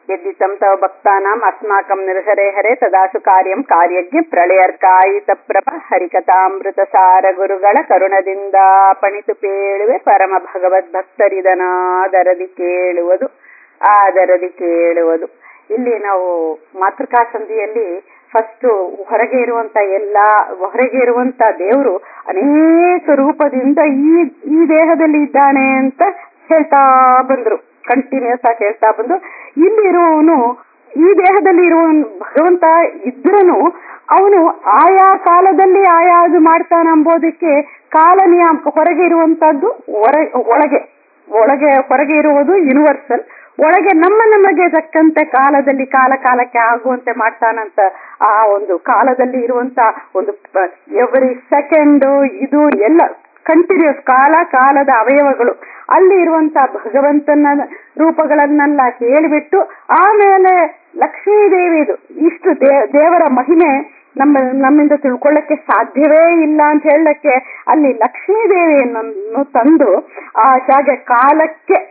यद्दितं तव भक्तानाम् अस्माकं निरहरे हरे ತದಾಸು ಕಾರ್ಯಂ ಕಾರ್ಯಜ್ಞ ಪ್ರಳಯರ್ಕಾಯಿತ ಪ್ರಭ ಹರಿಕಥಾಮೃತಸಾರ ಗುರುಗಳ ಕರುಣದಿಂದ ಪಣಿತು ಪೇಳುವೆ ಪರಮ ಭಗವದ್ ಭಕ್ತರಿದನಾದರದಿ ಕೇಳುವುದು ಆದರದಿ ಕೇಳುವುದು ಇಲ್ಲಿ ನಾವು ಮಾತೃಕಾ ಸಂಧಿಯಲ್ಲಿ ಫಸ್ಟ್ ಹೊರಗೆ ಇರುವಂತ ಎಲ್ಲ ಹೊರಗೆ ಇರುವಂತ ದೇವರು ಅನೇಕ ರೂಪದಿಂದ ಈ ಈ ದೇಹದಲ್ಲಿ ಇದ್ದಾನೆ ಅಂತ ಹೇಳ್ತಾ ಬಂದ್ರು ಕಂಟಿನ್ಯೂಸ್ ಆಗಿ ಹೇಳ್ತಾ ಬಂದು ಇಲ್ಲಿರುವವನು ಈ ದೇಹದಲ್ಲಿ ಇರುವ ಭಗವಂತ ಇದ್ರನು ಅವನು ಆಯಾ ಕಾಲದಲ್ಲಿ ಆಯಾದು ಮಾಡ್ತಾನಂಬೋದಕ್ಕೆ ಕಾಲ ನಿಯಮ ಹೊರಗೆ ಇರುವಂತದ್ದು ಒಳಗೆ ಒಳಗೆ ಹೊರಗೆ ಇರುವುದು ಯೂನಿವರ್ಸಲ್ ಒಳಗೆ ನಮ್ಮ ನಮಗೆ ತಕ್ಕಂತೆ ಕಾಲದಲ್ಲಿ ಕಾಲ ಕಾಲಕ್ಕೆ ಆಗುವಂತೆ ಮಾಡ್ತಾನಂತ ಆ ಒಂದು ಕಾಲದಲ್ಲಿ ಇರುವಂತ ಒಂದು ಎವ್ರಿ ಸೆಕೆಂಡ್ ಇದು ಎಲ್ಲ ಕಂಟಿನ್ಯೂಸ್ ಕಾಲ ಕಾಲದ ಅವಯವಗಳು ಅಲ್ಲಿ ಇರುವಂತ ಭಗವಂತನ ರೂಪಗಳನ್ನೆಲ್ಲ ಹೇಳಿಬಿಟ್ಟು ಆಮೇಲೆ ಲಕ್ಷ್ಮೀ ದೇವಿದು ಇಷ್ಟು ದೇವರ ಮಹಿಮೆ ನಮ್ಮ ನಮ್ಮಿಂದ ತಿಳ್ಕೊಳ್ಳಕ್ಕೆ ಸಾಧ್ಯವೇ ಇಲ್ಲ ಅಂತ ಹೇಳಕ್ಕೆ ಅಲ್ಲಿ ಲಕ್ಷ್ಮೀ ದೇವಿಯನ್ನು ತಂದು ಆ ಹಾಗೆ ಕಾಲಕ್ಕೆ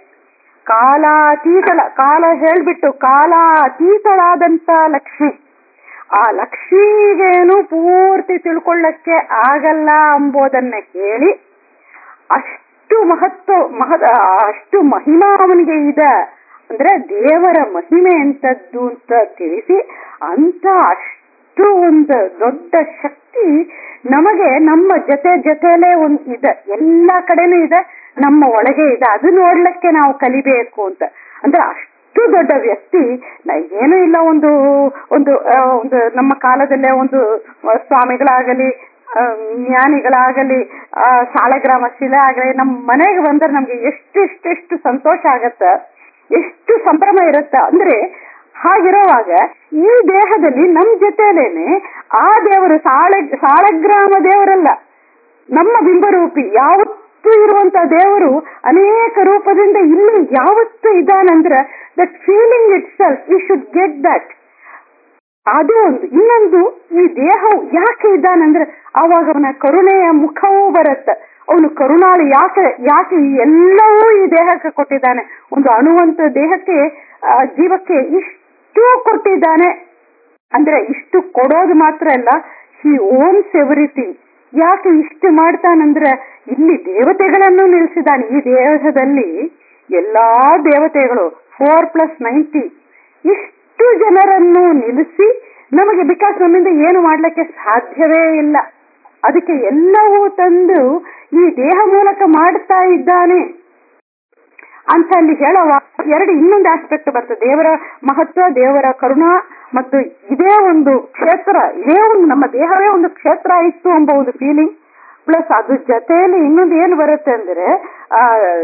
ಕಾಲಾತೀತಳ ಕಾಲ ಹೇಳ್ಬಿಟ್ಟು ಕಾಲಾತೀತಳಾದಂತ ಲಕ್ಷ್ಮಿ ಆ ಲಕ್ಷ್ಮಿಗೇನು ಪೂರ್ತಿ ತಿಳ್ಕೊಳ್ಳಕ್ಕೆ ಆಗಲ್ಲ ಎಂಬುದನ್ನ ಹೇಳಿ ಅಷ್ಟು ಮಹತ್ವ ಮಹ ಅಷ್ಟು ಮಹಿಮಾ ಅವನಿಗೆ ಇದೆ ಅಂದ್ರೆ ದೇವರ ಮಹಿಮೆ ಅಂತದ್ದು ಅಂತ ತಿಳಿಸಿ ಅಂತ ಅಷ್ಟು ಒಂದು ದೊಡ್ಡ ಶಕ್ತಿ ನಮಗೆ ನಮ್ಮ ಜೊತೆ ಜೊತೆಲೇ ಒಂದ್ ಇದೆ ಎಲ್ಲಾ ಕಡೆನೂ ಇದೆ ನಮ್ಮ ಒಳಗೆ ಇದೆ ಅದು ನೋಡ್ಲಿಕ್ಕೆ ನಾವು ಕಲಿಬೇಕು ಅಂತ ಅಂದ್ರೆ ಅಷ್ಟು ದೊಡ್ಡ ವ್ಯಕ್ತಿ ಏನೂ ಇಲ್ಲ ಒಂದು ಒಂದು ಒಂದು ನಮ್ಮ ಕಾಲದಲ್ಲೇ ಒಂದು ಸ್ವಾಮಿಗಳಾಗಲಿ ಜ್ಞಾನಿಗಳಾಗಲಿ ಸಾಲಗ್ರಾಮ ಶಿಲೆ ಆಗಲಿ ನಮ್ಮ ಮನೆಗೆ ಬಂದ್ರೆ ನಮ್ಗೆ ಎಷ್ಟು ಎಷ್ಟೆಷ್ಟು ಸಂತೋಷ ಆಗತ್ತ ಎಷ್ಟು ಸಂಭ್ರಮ ಇರುತ್ತ ಅಂದ್ರೆ ಹಾಗಿರುವಾಗ ಈ ದೇಹದಲ್ಲಿ ನಮ್ ಜೊತೆಲೇನೆ ಆ ದೇವರು ಸಾಳ ಸಾಳಗ್ರಾಮ ದೇವರಲ್ಲ ನಮ್ಮ ಬಿಂಬರೂಪಿ ಯಾವತ್ತೂ ಇರುವಂತ ದೇವರು ಅನೇಕ ರೂಪದಿಂದ ಇಲ್ಲಿ ಯಾವತ್ತೂ ಇದಾನಂದ್ರ that feeling itself you should get that ಅದು ಒಂದು ಇನ್ನೊಂದು ಈ ದೇಹ ಯಾಕೆ ಇದ್ದಾನಂದ್ರೆ ಅವಾಗ ಅವನ ಕರುಣೆಯ ಮುಖವೂ ಬರುತ್ತೆ ಅವನು ಕರುಣಾಳು ಯಾಕೆ ಯಾಕೆ ಎಲ್ಲವೂ ಈ ದೇಹಕ್ಕೆ ಕೊಟ್ಟಿದ್ದಾನೆ ಒಂದು ಅಣುವಂತ ದೇಹಕ್ಕೆ ಜೀವಕ್ಕೆ ಇಷ್ಟು ಕೊಟ್ಟಿದ್ದಾನೆ ಅಂದ್ರೆ ಇಷ್ಟು ಕೊಡೋದು ಮಾತ್ರ ಅಲ್ಲ ಹಿ ಓನ್ಸ್ ಎವ್ರಿಥಿಂಗ್ ಯಾಕೆ ಇಷ್ಟು ಮಾಡ್ತಾನಂದ್ರೆ ಇಲ್ಲಿ ದೇವತೆಗಳನ್ನು ನಿಲ್ಲಿಸಿದಾನೆ ಈ ದೇಹದಲ್ಲಿ ಎಲ್ಲಾ ದೇವತೆಗಳು ಫೋರ್ ಪ್ಲಸ್ ನೈಂಟಿ ಇಷ್ಟು ಜನರನ್ನು ನಿಲ್ಲಿಸಿ ನಮಗೆ ಬಿಕಾಸ್ ನಮ್ಮಿಂದ ಏನು ಮಾಡ್ಲಿಕ್ಕೆ ಸಾಧ್ಯವೇ ಇಲ್ಲ ಅದಕ್ಕೆ ಎಲ್ಲವೂ ತಂದು ಈ ದೇಹ ಮೂಲಕ ಮಾಡ್ತಾ ಇದ್ದಾನೆ ಅಂತ ಅಲ್ಲಿ ಹೇಳುವ ಎರಡು ಇನ್ನೊಂದು ಆಸ್ಪೆಕ್ಟ್ ಬರ್ತದೆ ದೇವರ ಮಹತ್ವ ದೇವರ ಕರುಣಾ ಮತ್ತು ಇದೇ ಒಂದು ಕ್ಷೇತ್ರ ಇದೇ ಒಂದು ನಮ್ಮ ದೇಹವೇ ಒಂದು ಕ್ಷೇತ್ರ ಇತ್ತು ಎಂಬ ಒಂದು ಫೀಲಿಂಗ್ ಪ್ಲಸ್ ಅದ್ರ ಜೊತೆಯಲ್ಲಿ ಇನ್ನೊಂದು ಏನು ಬರುತ್ತೆ ಅಂದ್ರೆ ಆ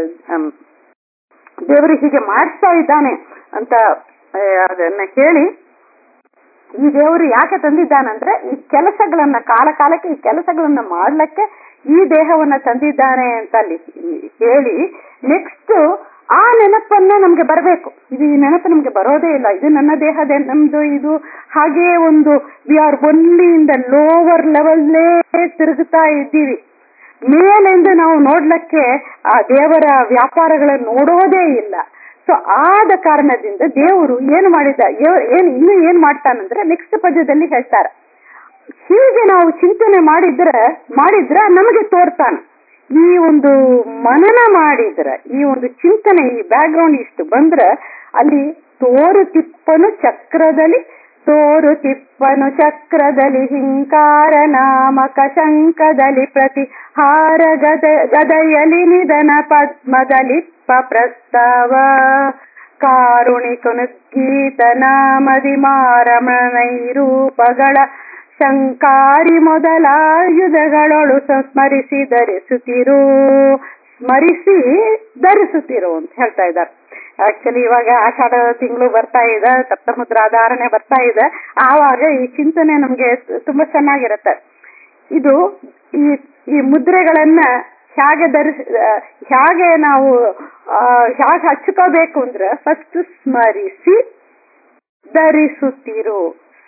ದೇವರು ಹೀಗೆ ಮಾಡಿಸ್ತಾ ಇದ್ದಾನೆ ಅಂತ ಅದನ್ನ ಹೇಳಿ ಈ ದೇವರು ಯಾಕೆ ತಂದಿದ್ದಾನಂದ್ರೆ ಈ ಕೆಲಸಗಳನ್ನ ಕಾಲ ಕಾಲಕ್ಕೆ ಈ ಕೆಲಸಗಳನ್ನ ಮಾಡ್ಲಿಕ್ಕೆ ಈ ದೇಹವನ್ನ ತಂದಿದ್ದಾನೆ ಅಂತ ಅಲ್ಲಿ ಹೇಳಿ ನೆಕ್ಸ್ಟ್ ಆ ನೆನಪನ್ನ ನಮ್ಗೆ ಬರಬೇಕು ಇದು ಈ ನೆನಪು ನಮ್ಗೆ ಬರೋದೇ ಇಲ್ಲ ಇದು ನನ್ನ ದೇಹದ ನಮ್ದು ಇದು ಹಾಗೆ ಒಂದು we are only in the lower ಲೆವೆಲ್ಲೇ ತಿರುಗುತ್ತಾ ಇದ್ದೀವಿ ಮೇಲೆಂದು ನಾವು ನೋಡ್ಲಿಕ್ಕೆ ಆ ದೇವರ ವ್ಯಾಪಾರಗಳನ್ನು ನೋಡೋದೇ ಇಲ್ಲ ಸೊ ಆದ ಕಾರಣದಿಂದ ದೇವರು ಏನು ಮಾಡಿದ ಏನ್ ಇನ್ನು ಏನ್ ಮಾಡ್ತಾನಂದ್ರೆ ನೆಕ್ಸ್ಟ್ ಪದ್ಯದಲ್ಲಿ ಹೇಳ್ತಾರೆ ಹೀಗೆ ನಾವು ಚಿಂತನೆ ಮಾಡಿದ್ರೆ ಮಾಡಿದ್ರ ನಮಗೆ ತೋರ್ತಾನೆ ಈ ಒಂದು ಮನನ ಮಾಡಿದ್ರ ಈ ಒಂದು ಚಿಂತನೆ ಈ ಬ್ಯಾಕ್ ಗ್ರೌಂಡ್ ಇಷ್ಟು ಬಂದ್ರ ಅಲ್ಲಿ ತೋರು ತಿಪ್ಪನು ಚಕ್ರದಲ್ಲಿ ತೋರು ತಿಪ್ಪನು ಚಕ್ರದಲ್ಲಿ ಹಿಂಕಾರ ನಾಮಕ ಶಂಕದಲ್ಲಿ ಪ್ರತಿ ಹಾರ ಗದ ಗದಯಲಿ ನಿಧನ ಪದ್ಮದಲಿಪ್ಪ ಪ್ರಸ್ತಾವ ಕಾರುಣಿಕನು ಗೀತ ನಾಮದಿ ಮಾರಮಣೈ ರೂಪಗಳ ಶಂಕಾರಿ ಮೊದಲಾಯುಧಗಳೊಳು ಸ್ಮರಿಸಿ ಧರಿಸುತ್ತಿರು ಸ್ಮರಿಸಿ ಧರಿಸುತ್ತಿರು ಅಂತ ಹೇಳ್ತಾ ಇದ್ದಾರೆ ಆಕ್ಚುಲಿ ಇವಾಗ ಆಷಾಢ ತಿಂಗಳು ಬರ್ತಾ ಇದೆ ಸಪ್ತಮುದ್ರಾಧಾರಣೆ ಬರ್ತಾ ಇದೆ ಆವಾಗ ಈ ಚಿಂತನೆ ನಮ್ಗೆ ತುಂಬಾ ಚೆನ್ನಾಗಿರುತ್ತೆ ಇದು ಈ ಈ ಮುದ್ರೆಗಳನ್ನ ಹೇಗೆ ಧರಿಸ ಹೇಗೆ ನಾವು ಹೇಗೆ ಹಚ್ಕೋಬೇಕು ಅಂದ್ರೆ ಫಸ್ಟ್ ಸ್ಮರಿಸಿ ಧರಿಸುತ್ತಿರು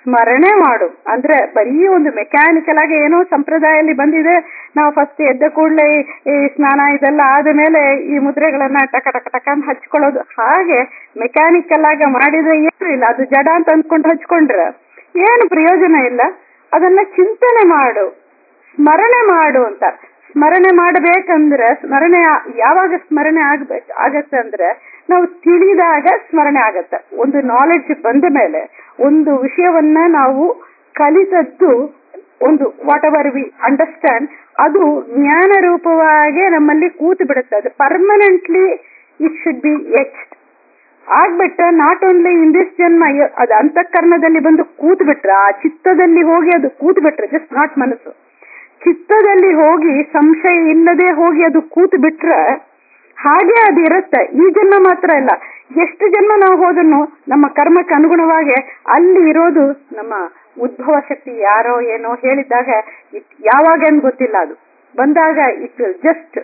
ಸ್ಮರಣೆ ಮಾಡು ಅಂದ್ರೆ ಬರೀ ಒಂದು ಮೆಕ್ಯಾನಿಕಲ್ ಆಗಿ ಏನೋ ಸಂಪ್ರದಾಯದಲ್ಲಿ ಬಂದಿದೆ ನಾವು ಫಸ್ಟ್ ಎದ್ದ ಕೂಡಲೇ ಈ ಸ್ನಾನ ಇದೆಲ್ಲ ಆದ ಮೇಲೆ ಈ ಮುದ್ರೆಗಳನ್ನ ಟಕ ಟಕ ಟಕ ಅಂತ ಹಚ್ಕೊಳ್ಳೋದು ಹಾಗೆ ಮೆಕ್ಯಾನಿಕಲ್ ಆಗಿ ಮಾಡಿದ್ರೆ ಏನು ಇಲ್ಲ ಅದು ಜಡ ಅಂತ ಅಂದ್ಕೊಂಡು ಹಚ್ಕೊಂಡ್ರೆ ಏನು ಪ್ರಯೋಜನ ಇಲ್ಲ ಅದನ್ನ ಚಿಂತನೆ ಮಾಡು ಸ್ಮರಣೆ ಮಾಡು ಅಂತ ಸ್ಮರಣೆ ಮಾಡಬೇಕಂದ್ರೆ ಸ್ಮರಣೆ ಯಾವಾಗ ಸ್ಮರಣೆ ಆಗ್ಬೇಕು ಆಗತ್ತೆ ಅಂದ್ರೆ ನಾವು ತಿಳಿದಾಗ ಸ್ಮರಣೆ ಆಗತ್ತೆ ಒಂದು ನಾಲೆಡ್ಜ್ ಬಂದ ಮೇಲೆ ಒಂದು ವಿಷಯವನ್ನ ನಾವು ಕಲಿತದ್ದು ಒಂದು ವಾಟ್ ಎವರ್ ವಿ ಅಂಡರ್ಸ್ಟ್ಯಾಂಡ್ ಅದು ಜ್ಞಾನ ರೂಪವಾಗಿ ನಮ್ಮಲ್ಲಿ ಕೂತು ಬಿಡುತ್ತೆ ಅದು permanently it should be etched ಆಗ್ಬಿಟ್ಟ ನಾಟ್ ಓನ್ಲಿ ಇನ್ ದಿಸ್ ಜನ್ಮ ಅದು ಅಂತಃಕರಣದಲ್ಲಿ ಬಂದು ಕೂತ್ ಬಿಟ್ರೆ ಆ ಚಿತ್ತದಲ್ಲಿ ಹೋಗಿ ಅದು ಕೂತ್ ಬಿಟ್ರೆ ಜಸ್ಟ್ ನಾಟ್ ಮನಸ್ಸು ಚಿತ್ತದಲ್ಲಿ ಹೋಗಿ ಸಂಶಯ ಇಲ್ಲದೆ ಹೋಗಿ ಅದು ಕೂತು ಬಿಟ್ರೆ ಹಾಗೆ ಅದು ಇರುತ್ತೆ ಈ ಜನ್ಮ ಮಾತ್ರ ಇಲ್ಲ ಎಷ್ಟು ಜನ್ಮ ನಾವು ಹೋದನ್ನು ನಮ್ಮ ಕರ್ಮಕ್ಕೆ ಅನುಗುಣವಾಗಿ ಅಲ್ಲಿ ಇರೋದು ನಮ್ಮ ಉದ್ಭವ ಶಕ್ತಿ ಯಾರೋ ಏನೋ ಹೇಳಿದಾಗ ಇಟ್ ಯಾವಾಗ ಅಂತ ಗೊತ್ತಿಲ್ಲ ಅದು ಬಂದಾಗ it just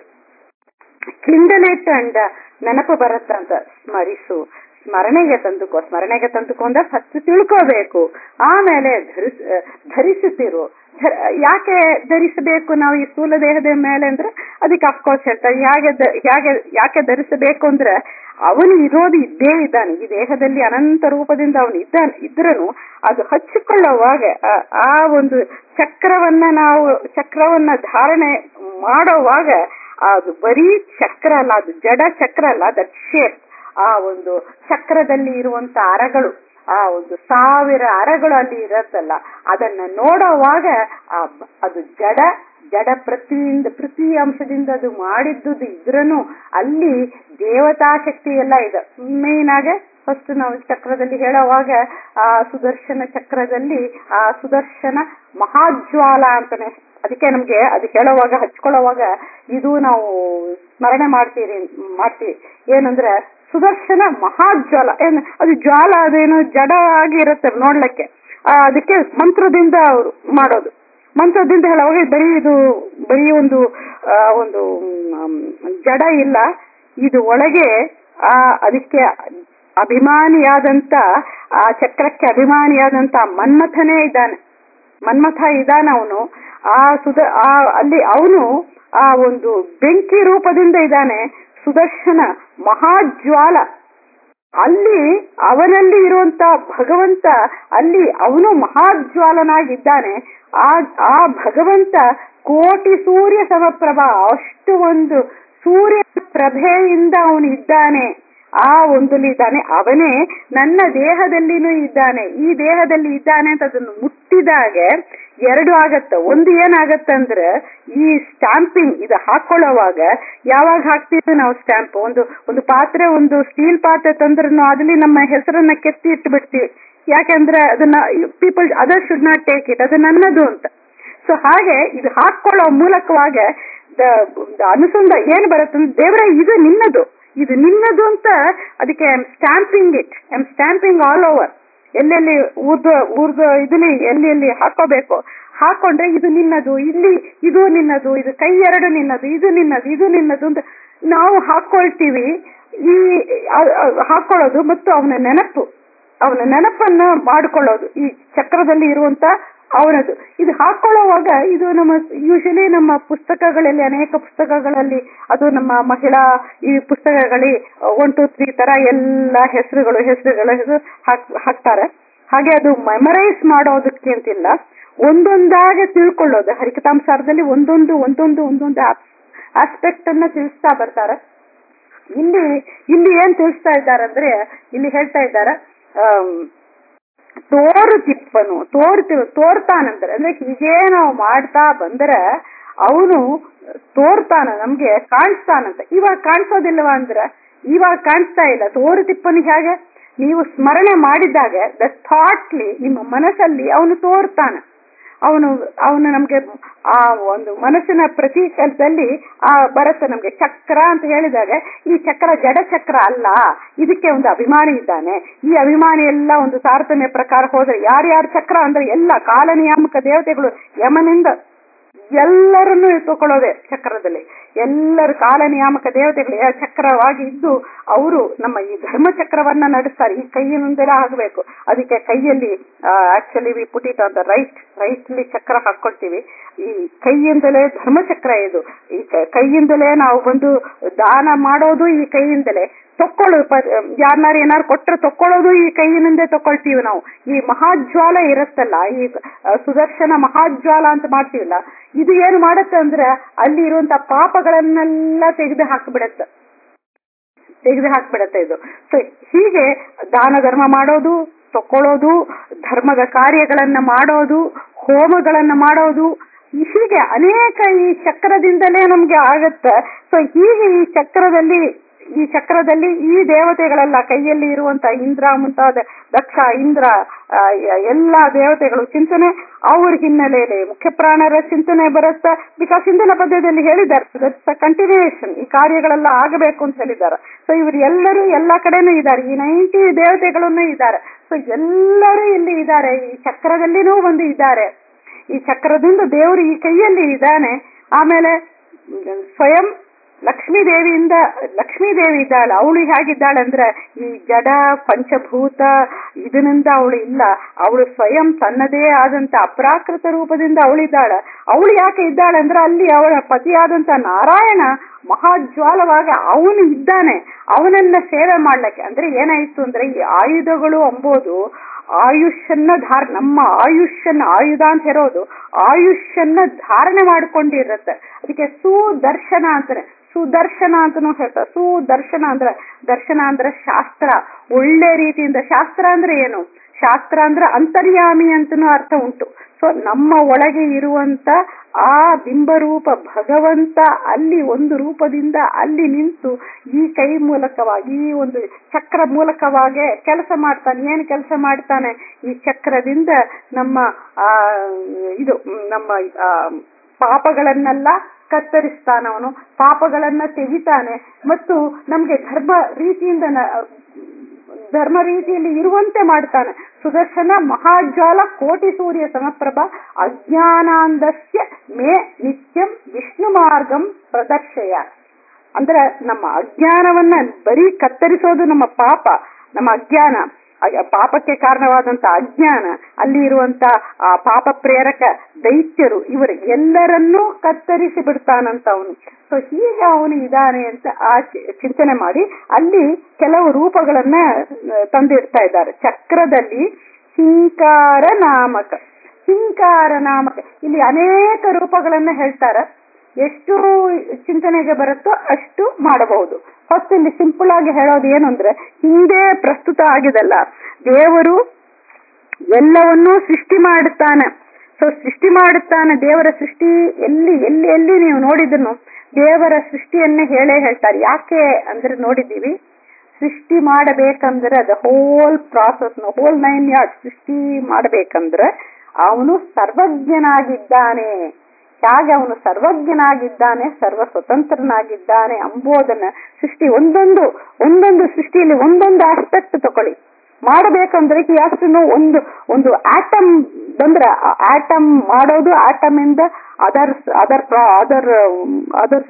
kindle it and ನೆನಪು ಬರುತ್ತಂತ ಸ್ಮರಿಸು ಸ್ಮರಣೆಗೆ ತಂದುಕೋ ಸ್ಮರಣೆಗೆ ತಂದುಕೋ ಅಂದ್ರೆ ಫಸ್ಟ್ ತಿಳ್ಕೋಬೇಕು ಆಮೇಲೆ ಧರಿಸ್ ಧರಿಸುತ್ತಿರು ಯಾಕೆ ಧರಿಸಬೇಕು ನಾವು ಈ ಸ್ಥೂಲ ದೇಹದ ಮೇಲೆ ಅಂದ್ರೆ ಅದಕ್ಕೆ ಅಫ್ಕೋರ್ಸ್ ಹೇಳ್ತಾರೆ ಹೇಗೆ ಹೇಗೆ ಯಾಕೆ ಧರಿಸಬೇಕು ಅಂದ್ರೆ ಅವನು ಇರೋದು ಇದ್ದೇ ಇದ್ದಾನೆ ಈ ದೇಹದಲ್ಲಿ ಅನಂತ ರೂಪದಿಂದ ಅವನು ಇದ್ದಾನೆ ಇದ್ರನು ಅದು ಹಚ್ಚಿಕೊಳ್ಳುವಾಗ ಆ ಒಂದು ಚಕ್ರವನ್ನ ನಾವು ಚಕ್ರವನ್ನ ಧಾರಣೆ ಮಾಡೋವಾಗ ಅದು ಬರೀ ಚಕ್ರ ಅಲ್ಲ ಅದು ಜಡ ಚಕ್ರ ಅಲ್ಲ ದಟ್ ಶೇಪ್ ಆ ಒಂದು ಚಕ್ರದಲ್ಲಿ ಇರುವಂತ ಅರಗಳು ಆ ಒಂದು ಸಾವಿರ ಅರಗಳು ಅಲ್ಲಿ ಇರತ್ತಲ್ಲ ಅದನ್ನ ನೋಡುವಾಗ ಅದು ಜಡ ಜಡ ಪೃಥ್ವಿಯಿಂದ ಪೃಥ್ವಿ ಅಂಶದಿಂದ ಅದು ಮಾಡಿದ್ದುದು ಇದ್ರನು ಅಲ್ಲಿ ದೇವತಾ ಶಕ್ತಿ ಎಲ್ಲ ಇದೆ ಮೇನ್ ಆಗಿ ಫಸ್ಟ್ ನಾವು ಚಕ್ರದಲ್ಲಿ ಹೇಳುವಾಗ ಆ ಸುದರ್ಶನ ಚಕ್ರದಲ್ಲಿ ಆ ಸುದರ್ಶನ ಮಹಾಜ್ವಾಲ ಅಂತಾನೆ ಅದಕ್ಕೆ ನಮ್ಗೆ ಅದು ಹೇಳುವಾಗ ಹಚ್ಕೊಳ್ಳುವಾಗ ಇದು ನಾವು ಸ್ಮರಣೆ ಮಾಡ್ತೀರಿ ಮಾಡ್ತೀವಿ ಏನಂದ್ರೆ ಸುದರ್ಶನ ಮಹಾಜ್ವಾಲ ಏನ್ ಅದು ಜ್ವಾಲ ಅದೇನು ಜಡ ಆಗಿ ಇರುತ್ತೆ ನೋಡ್ಲಿಕ್ಕೆ ಅದಕ್ಕೆ ಮಂತ್ರದಿಂದ ಅವರು ಮಾಡೋದು ಮಂತ್ರದಿಂದ ಹೇಳುವಾಗ ಬರೀ ಇದು ಬರೀ ಒಂದು ಒಂದು ಜಡ ಇಲ್ಲ ಇದು ಒಳಗೆ ಆ ಅದಕ್ಕೆ ಅಭಿಮಾನಿಯಾದಂತ ಆ ಚಕ್ರಕ್ಕೆ ಅಭಿಮಾನಿಯಾದಂತ ಮನ್ಮಥನೇ ಇದ್ದಾನೆ ಮನ್ಮಥ ಇದ್ದಾನೆ ಅವನು ಆ ಸುದ ಆ ಅಲ್ಲಿ ಅವನು ಆ ಒಂದು ಬೆಂಕಿ ರೂಪದಿಂದ ಇದ್ದಾನೆ ಸುದರ್ಶನ ಮಹಾಜ್ವಾಲ ಅಲ್ಲಿ ಅವನಲ್ಲಿ ಇರುವಂತ ಭಗವಂತ ಅಲ್ಲಿ ಅವನು ಮಹಾಜ್ವಾಲನಾಗಿದ್ದಾನೆ ಆ ಆ ಭಗವಂತ ಕೋಟಿ ಸೂರ್ಯ ಸಮಪ್ರಭಾ ಅಷ್ಟು ಒಂದು ಸೂರ್ಯ ಪ್ರಭೆಯಿಂದ ಅವನು ಇದ್ದಾನೆ ಆ ಒಂದಲ್ಲಿ ಇದ್ದಾನೆ ಅವನೇ ನನ್ನ ದೇಹದಲ್ಲಿನೂ ಇದ್ದಾನೆ ಈ ದೇಹದಲ್ಲಿ ಇದ್ದಾನೆ ಅಂತ ಅದನ್ನು ಮುಟ್ಟಿದಾಗ ಎರಡು ಆಗತ್ತ ಒಂದು ಏನಾಗತ್ತಂದ್ರೆ ಈ ಸ್ಟ್ಯಾಂಪಿಂಗ್ ಇದು ಹಾಕೊಳ್ಳುವಾಗ ಯಾವಾಗ ಹಾಕ್ತೀವಿ ನಾವು ಸ್ಟ್ಯಾಂಪ್ ಒಂದು ಒಂದು ಪಾತ್ರೆ ಒಂದು ಸ್ಟೀಲ್ ಪಾತ್ರೆ ತಂದ್ರೂ ಅದ್ರಲ್ಲಿ ನಮ್ಮ ಹೆಸರನ್ನ ಕೆತ್ತಿ ಇಟ್ಟು ಬಿಡ್ತೀವಿ ಯಾಕಂದ್ರೆ ಅದನ್ನ people other should not take it ಅದು ನನ್ನದು ಅಂತ ಸೊ ಹಾಗೆ ಇದು ಹಾಕೊಳ್ಳೋ ಮೂಲಕವಾಗ ಅನುಸಂಧ ಏನ್ ಬರುತ್ತೆ ದೇವರ ಇದು ನಿನ್ನದು ಇದು ನಿನ್ನದು ಅಂತ ಅದಕ್ಕೆ I am stamping it I am stamping all over ಎಲ್ಲೆಲ್ಲಿ ಊರ್ದ ಊರ್ದ ಇದಲ್ಲಿ ಎಲ್ಲಿ ಎಲ್ಲಿ ಹಾಕೋಬೇಕು ಹಾಕೊಂಡ್ರೆ ಇದು ನಿನ್ನದು ಇಲ್ಲಿ ಇದು ನಿನ್ನದು ಇದು ಕೈ ಎರಡು ನಿನ್ನದು ಇದು ನಿನ್ನದು ಇದು ನಿನ್ನದು ಅಂತ ನಾವು ಹಾಕೊಳ್ತೀವಿ ಈ ಹಾಕೊಳ್ಳೋದು ಮತ್ತು ಅವನ ನೆನಪು ಅವನ ನೆನಪನ್ನ ಮಾಡಿಕೊಳ್ಳೋದು ಈ ಚಕ್ರದಲ್ಲಿ ಇರುವಂತ ಅವನದು ಇದು ಹಾಕೊಳ್ಳುವಾಗ ಇದು ನಮ್ಮ ಯೂಶಲಿ ನಮ್ಮ ಪುಸ್ತಕಗಳಲ್ಲಿ ಅನೇಕ ಪುಸ್ತಕಗಳಲ್ಲಿ ಅದು ನಮ್ಮ ಮಹಿಳಾ ಈ ಪುಸ್ತಕಗಳಲ್ಲಿ ಒನ್ ಟು ತ್ರೀ ತರ ಎಲ್ಲ ಹೆಸರುಗಳು ಹೆಸರುಗಳು ಹೆಸರು ಹಾಕ್ತಾರೆ ಹಾಗೆ ಅದು ಮೆಮರೈಸ್ ಮಾಡೋದಕ್ಕೆ ಅಂತಿಲ್ಲ ಒಂದೊಂದಾಗೆ ತಿಳ್ಕೊಳ್ಳೋದು ಹರಿಕತಾಂಸಾರದಲ್ಲಿ ಒಂದೊಂದು ಒಂದೊಂದು ಒಂದೊಂದು ಆಸ್ಪೆಕ್ಟ್ ಅನ್ನ ತಿಳಿಸ್ತಾ ಬರ್ತಾರೆ ಇಲ್ಲಿ ಇಲ್ಲಿ ಏನ್ ತಿಳಿಸ್ತಾ ಇದ್ದಾರೆ ಅಂದ್ರೆ ಇಲ್ಲಿ ಹೇಳ್ತಾ ಇದ್ದಾರೆ ತೋರು ತಿಪ್ಪನು ತೋರ್ತಿ ತೋರ್ತಾನಂದ್ರೆ ಅಂದ್ರೆ ಹೀಗೆ ನಾವು ಮಾಡ್ತಾ ಬಂದ್ರೆ ಅವನು ತೋರ್ತಾನ ನಮ್ಗೆ ಕಾಣಿಸ್ತಾನಂತ ಇವಾಗ ಕಾಣಿಸೋದಿಲ್ಲವ ಅಂದ್ರೆ ಇವಾಗ ಕಾಣಿಸ್ತಾ ಇಲ್ಲ ತೋರು ತಿಪ್ಪನು ಹೇಗೆ ನೀವು ಸ್ಮರಣೆ ಮಾಡಿದಾಗ ದ ಥಾಟ್ಲಿ ನಿಮ್ಮ ಮನಸ್ಸಲ್ಲಿ ಅವನು ತೋರ್ತಾನ ಅವನು ಅವನು ನಮ್ಗೆ ಆ ಒಂದು ಮನಸ್ಸಿನ ಪ್ರತೀಕದಲ್ಲಿ ಆ ಬರುತ್ತೆ ನಮ್ಗೆ ಚಕ್ರ ಅಂತ ಹೇಳಿದಾಗ ಈ ಚಕ್ರ ಜಡ ಚಕ್ರ ಅಲ್ಲ ಇದಕ್ಕೆ ಒಂದು ಅಭಿಮಾನಿ ಇದ್ದಾನೆ ಈ ಅಭಿಮಾನಿ ಎಲ್ಲ ಒಂದು ತಾರತಮ್ಯ ಪ್ರಕಾರ ಹೋದ್ರೆ ಯಾರ್ಯಾರ ಚಕ್ರ ಅಂದ್ರೆ ಎಲ್ಲ ಕಾಲ ನಿಯಾಮಕ ದೇವತೆಗಳು ಯಮನಿಂದ ಎಲ್ಲರನ್ನೂ ತಗೊಳ್ಳೋದೆ ಚಕ್ರದಲ್ಲಿ ಎಲ್ಲರ ಕಾಲ ನಿಯಾಮಕ ದೇವತೆಗಳು ಯಾ- ಚಕ್ರವಾಗಿ ಇದ್ದು ಅವರು ನಮ್ಮ ಈ ಧರ್ಮ ಚಕ್ರವನ್ನ ನಡೆಸ್ತಾರೆ ಈ ಕೈಯಿಂದಲೇ ಆಗಬೇಕು ಅದಕ್ಕೆ ಕೈಯಲ್ಲಿ actually we put it on the right rightly ಚಕ್ರ ಹಾಕೊಳ್ತೀವಿ ಈ ಕೈಯಿಂದಲೇ ಧರ್ಮಚಕ್ರ ಇದು ಈ ಕ- ಕೈಯಿಂದಲೇ ನಾವು ಬಂದು ದಾನ ಮಾಡೋದು ಈ ಕೈಯಿಂದಲೇ ತಕ್ಕೊಳ್ಳು ಯಾರನ್ನಾರು ಏನಾರು ಕೊಟ್ರೆ ತಕ್ಕೊಳ್ಳೋದು ಈ ಕೈಯಿನಿಂದ ತಕೊಳ್ತೀವಿ ನಾವು ಈ ಮಹಾಜ್ವಾಲ ಇರುತ್ತಲ್ಲ ಈ ಆ, ಸುದರ್ಶನ ಮಹಾಜ್ವಾಲ ಅಂತ ಮಾಡ್ತೀವಲ್ಲ ಇದು ಏನು ಮಾಡುತ್ತೆ ಅಂದ್ರೆ ಅಲ್ಲಿ ಇರುವಂತ ಪಾಪಗಳನ್ನೆಲ್ಲ ತೆಗೆದು ಹಾಕಿಬಿಡತ್ತೆ ತೆಗೆದು ಹಾಕ್ಬಿಡತ್ತೆ ಇದು ಸೊ ಹೀಗೆ ದಾನ ಧರ್ಮ ಮಾಡೋದು ತಕೊಳ್ಳೋದು ಧರ್ಮದ ಕಾರ್ಯಗಳನ್ನ ಮಾಡೋದು ಹೋಮಗಳನ್ನ ಮಾಡೋದು ಹೀಗೆ ಅನೇಕ ಈ ಚಕ್ರದಿಂದಲೇ ನಮ್ಗೆ ಆಗತ್ತೆ ಸೊ ಹೀಗೆ ಈ ಚಕ್ರದಲ್ಲಿ ಈ ಚಕ್ರದಲ್ಲಿ ಈ ದೇವತೆಗಳೆಲ್ಲ ಕೈಯಲ್ಲಿ ಇರುವಂತ ಇಂದ್ರ ಮುಂತಾದ ದಕ್ಷ ಇಂದ್ರ ಆ, ಯ- ಎಲ್ಲಾ ದೇವತೆಗಳು ಚಿಂತನೆ ಅವ್ರ ಹಿನ್ನೆಲೆಯಲ್ಲಿ ಮುಖ್ಯ ಪ್ರಾಣರ ಚಿಂತನೆ ಬರುತ್ತ ಬಿಕಾಸ್ ಹಿಂದಿನ ಪದ್ಯದಲ್ಲಿ ಹೇಳಿದ್ದಾರೆ ಕಂಟಿನ್ಯೂಯೇಷನ್ ಈ ಕಾರ್ಯಗಳೆಲ್ಲ ಆಗಬೇಕು ಅಂತ ಹೇಳಿದ್ದಾರೆ ಸೊ ಇವರು ಎಲ್ಲರೂ ಎಲ್ಲಾ ಕಡೆನೂ ಇದ್ದಾರೆ ಈ ನೈಂಟಿ ದೇವತೆಗಳನ್ನು ಇದ್ದಾರೆ ಸೊ ಎಲ್ಲರೂ ಇಲ್ಲಿ ಇದ್ದಾರೆ ಈ ಚಕ್ರದಲ್ಲಿನೂ ಒಂದು ಇದ್ದಾರೆ ಈ ಚಕ್ರದಿಂದ ದೇವರು ಈ ಕೈಯಲ್ಲಿ ಇದ್ದಾನೆ ಆಮೇಲೆ ಸ್ವಯಂ ಲಕ್ಷ್ಮೀ ದೇವಿಯಿಂದ ಲಕ್ಷ್ಮೀ ದೇವಿ ಇದ್ದಾಳೆ ಅವಳು ಹೇಗಿದ್ದಾಳೆ ಅಂದ್ರೆ ಈ ಜಡ ಪಂಚಭೂತ ಇದರಿಂದ ಅವಳು ಇಲ್ಲ ಅವಳು ಸ್ವಯಂ ತನ್ನದೇ ಆದಂತ ಅಪ್ರಾಕೃತ ರೂಪದಿಂದ ಅವಳಿದ್ದಾಳೆ ಅವಳು ಯಾಕೆ ಇದ್ದಾಳೆ ಅಂದ್ರೆ ಅಲ್ಲಿ ಅವಳ ಪತಿಯಾದಂತ ನಾರಾಯಣ ಮಹಾಜ್ವಾಲವಾಗಿ ಅವನು ಇದ್ದಾನೆ ಅವನನ್ನ ಸೇವೆ ಮಾಡ್ಲಿಕ್ಕೆ ಅಂದ್ರೆ ಏನಾಯ್ತು ಅಂದ್ರೆ ಈ ಆಯುಧಗಳು ಅಂಬೋದು ಆಯುಷನ್ನ ಧಾರ ನಮ್ಮ ಆಯುಷ್ಯನ್ನ ಆಯುಧ ಅಂತ ಹೇಳೋದು ಆಯುಷ್ಯನ್ನ ಧಾರಣೆ ಮಾಡ್ಕೊಂಡಿರತ್ತೆ ಅದಕ್ಕೆ ಸುದರ್ಶನ ಅಂತಾನೆ ಸುದರ್ಶನ ಅಂತನೂ ಹೇಳ್ತಾರೆ ಸುದರ್ಶನ ಅಂದ್ರೆ ದರ್ಶನ ಅಂದ್ರೆ ಶಾಸ್ತ್ರ ಒಳ್ಳೆ ರೀತಿಯಿಂದ ಶಾಸ್ತ್ರ ಅಂದ್ರೆ ಏನು ಶಾಸ್ತ್ರ ಅಂದ್ರೆ ಅಂತರ್ಯಾಮಿ ಅಂತನೂ ಅರ್ಥ ಉಂಟು ಸೊ ನಮ್ಮ ಒಳಗೆ ಇರುವಂತ ಆ ಬಿಂಬರೂಪ ಭಗವಂತ ಅಲ್ಲಿ ಒಂದು ರೂಪದಿಂದ ಅಲ್ಲಿ ನಿಂತು ಈ ಕೈ ಮೂಲಕವಾಗಿ ಈ ಒಂದು ಚಕ್ರ ಮೂಲಕವಾಗಿ ಕೆಲಸ ಮಾಡ್ತಾನೆ ಏನು ಕೆಲಸ ಮಾಡ್ತಾನೆ ಈ ಚಕ್ರದಿಂದ ನಮ್ಮ ಆ ಇದು ನಮ್ಮ ಆ, ಪಾಪಗಳನ್ನೆಲ್ಲ ಕತ್ತರಿಸ್ತಾನ ಅವನು ಪಾಪಗಳನ್ನ ತೆಗಿತಾನೆ ಮತ್ತು ನಮ್ಗೆ ಧರ್ಮ ರೀತಿಯಿಂದ ನ- ಧರ್ಮ ರೀತಿಯಲ್ಲಿ ಇರುವಂತೆ ಮಾಡ್ತಾನೆ ಸುದರ್ಶನ ಮಹಾಜ್ವಾಲ ಕೋಟಿ ಸೂರ್ಯ ಸಮಪ್ರಭ ಅಜ್ಞಾನಾಂದಸ್ಯ ಮೇ ನಿತ್ಯಂ ವಿಷ್ಣು ಮಾರ್ಗಂ ಪ್ರದರ್ಶಯ ಅಂದ್ರೆ ನಮ್ಮ ಅಜ್ಞಾನವನ್ನ ಬರೀ ಕತ್ತರಿಸೋದು ನಮ್ಮ ಪಾಪ ನಮ್ಮ ಅಜ್ಞಾನ ಅ- ಪಾಪಕ್ಕೆ ಕಾರಣವಾದಂತ ಅಜ್ಞಾನ ಅಲ್ಲಿ ಇರುವಂತ ಆ ಪಾಪ ಪ್ರೇರಕ ದೈತ್ಯರು ಇವರು ಎಲ್ಲರನ್ನೂ ಕತ್ತರಿಸಿ ಬಿಡ್ತಾನಂತ ಅವನು ಸೊ ಹೀಗೆ ಅವನು ಇದ್ದಾನೆ ಅಂತ ಆ ಚಿ- ಚಿಂತನೆ ಮಾಡಿ ಅಲ್ಲಿ ಕೆಲವು ರೂಪಗಳನ್ನ ಆ, ತಂದಿಡ್ತಾ ಇದ್ದಾರೆ ಚಕ್ರದಲ್ಲಿ ಹಿಂಕಾರ ನಾಮಕ ಹಿಂಕಾರ ನಾಮಕ ಇಲ್ಲಿ ಅನೇಕ ರೂಪಗಳನ್ನ ಹೇಳ್ತಾರೆ ಎಷ್ಟು ಚಿಂತನೆಗೆ ಬರುತ್ತೋ ಅಷ್ಟು ಮಾಡಬಹುದು ಫಸ್ಟ್ ಇಲ್ಲಿ ಸಿಂಪಲ್ ಆಗಿ ಹೇಳೋದು ಏನು ಅಂದ್ರೆ ಹಿಂದೆ ಪ್ರಸ್ತುತ ಆಗಿದಲ್ಲ ದೇವರು ಎಲ್ಲವನ್ನೂ ಸೃಷ್ಟಿ ಮಾಡುತ್ತಾನೆ ಸೊ ಸೃಷ್ಟಿ ಮಾಡುತ್ತಾನೆ ದೇವರ ಸೃಷ್ಟಿ ಎಲ್ಲಿ ಎಲ್ಲಿ ಎಲ್ಲಿ ನೀವು ನೋಡಿದ್ರು ದೇವರ ಸೃಷ್ಟಿಯನ್ನೇ ಹೇಳೇ ಹೇಳ್ತಾರೆ ಯಾಕೆ ಅಂದ್ರೆ ನೋಡಿದ್ದೀವಿ ಸೃಷ್ಟಿ ಮಾಡಬೇಕಂದ್ರೆ ಅದು whole process whole nine yard ಸೃಷ್ಟಿ ಮಾಡಬೇಕಂದ್ರೆ ಅವನು ಸರ್ವಜ್ಞನಾಗಿದ್ದಾನೆ ಹೇಗೆ ಅವನು ಸರ್ವಜ್ಞನಾಗಿದ್ದಾನೆ ಸರ್ವ ಸ್ವತಂತ್ರನಾಗಿದ್ದಾನೆ ಅಂಬೋದನ್ನ ಸೃಷ್ಟಿ ಒಂದೊಂದು ಒಂದೊಂದು ಸೃಷ್ಟಿಯಲ್ಲಿ ಒಂದೊಂದು ಆಸ್ಪೆಕ್ಟ್ ತಕೊಳ್ಳಿ ಮಾಡಬೇಕಂದ್ರೆ ಅಷ್ಟನ್ನು ಒಂದು ಒಂದು ಆಟಮ್ ಬಂದ್ರೆ ಆಟಮ್ ಮಾಡೋದು ಆಟಮ್ ಇಂದ ಅದರ್ ಅದರ್ ಅದರ್ ಅದರ್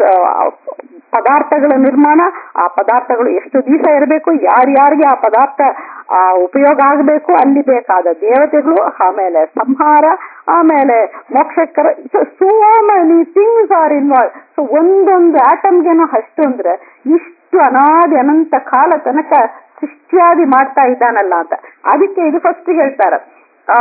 ಪದಾರ್ಥಗಳ ನಿರ್ಮಾಣ ಆ ಪದಾರ್ಥಗಳು ಎಷ್ಟು ದಿವಸ ಇರಬೇಕು ಯಾರ್ಯಾರಿಗೆ ಆ ಪದಾರ್ಥ ಆ ಉಪಯೋಗ ಆಗಬೇಕು ಅಲ್ಲಿ ಬೇಕಾದ ದೇವತೆಗಳು ಆಮೇಲೆ ಸಂಹಾರ ಆಮೇಲೆ ಮೋಕ್ಷಕರ so many things are involve so ಒಂದೊಂದು ಆಟಮ್ಗೆನೋ ಅಷ್ಟು ಅಂದ್ರೆ ಇಷ್ಟು ಅನಾದಿ ಅನಂತ ಕಾಲ ತನಕ ಸೃಷ್ಟಿಯಾದಿ ಮಾಡ್ತಾ ಇದ್ದಾನಲ್ಲ ಅಂತ ಅದಕ್ಕೆ ಇದು ಫಸ್ಟ್ ಹೇಳ್ತಾರ ಆ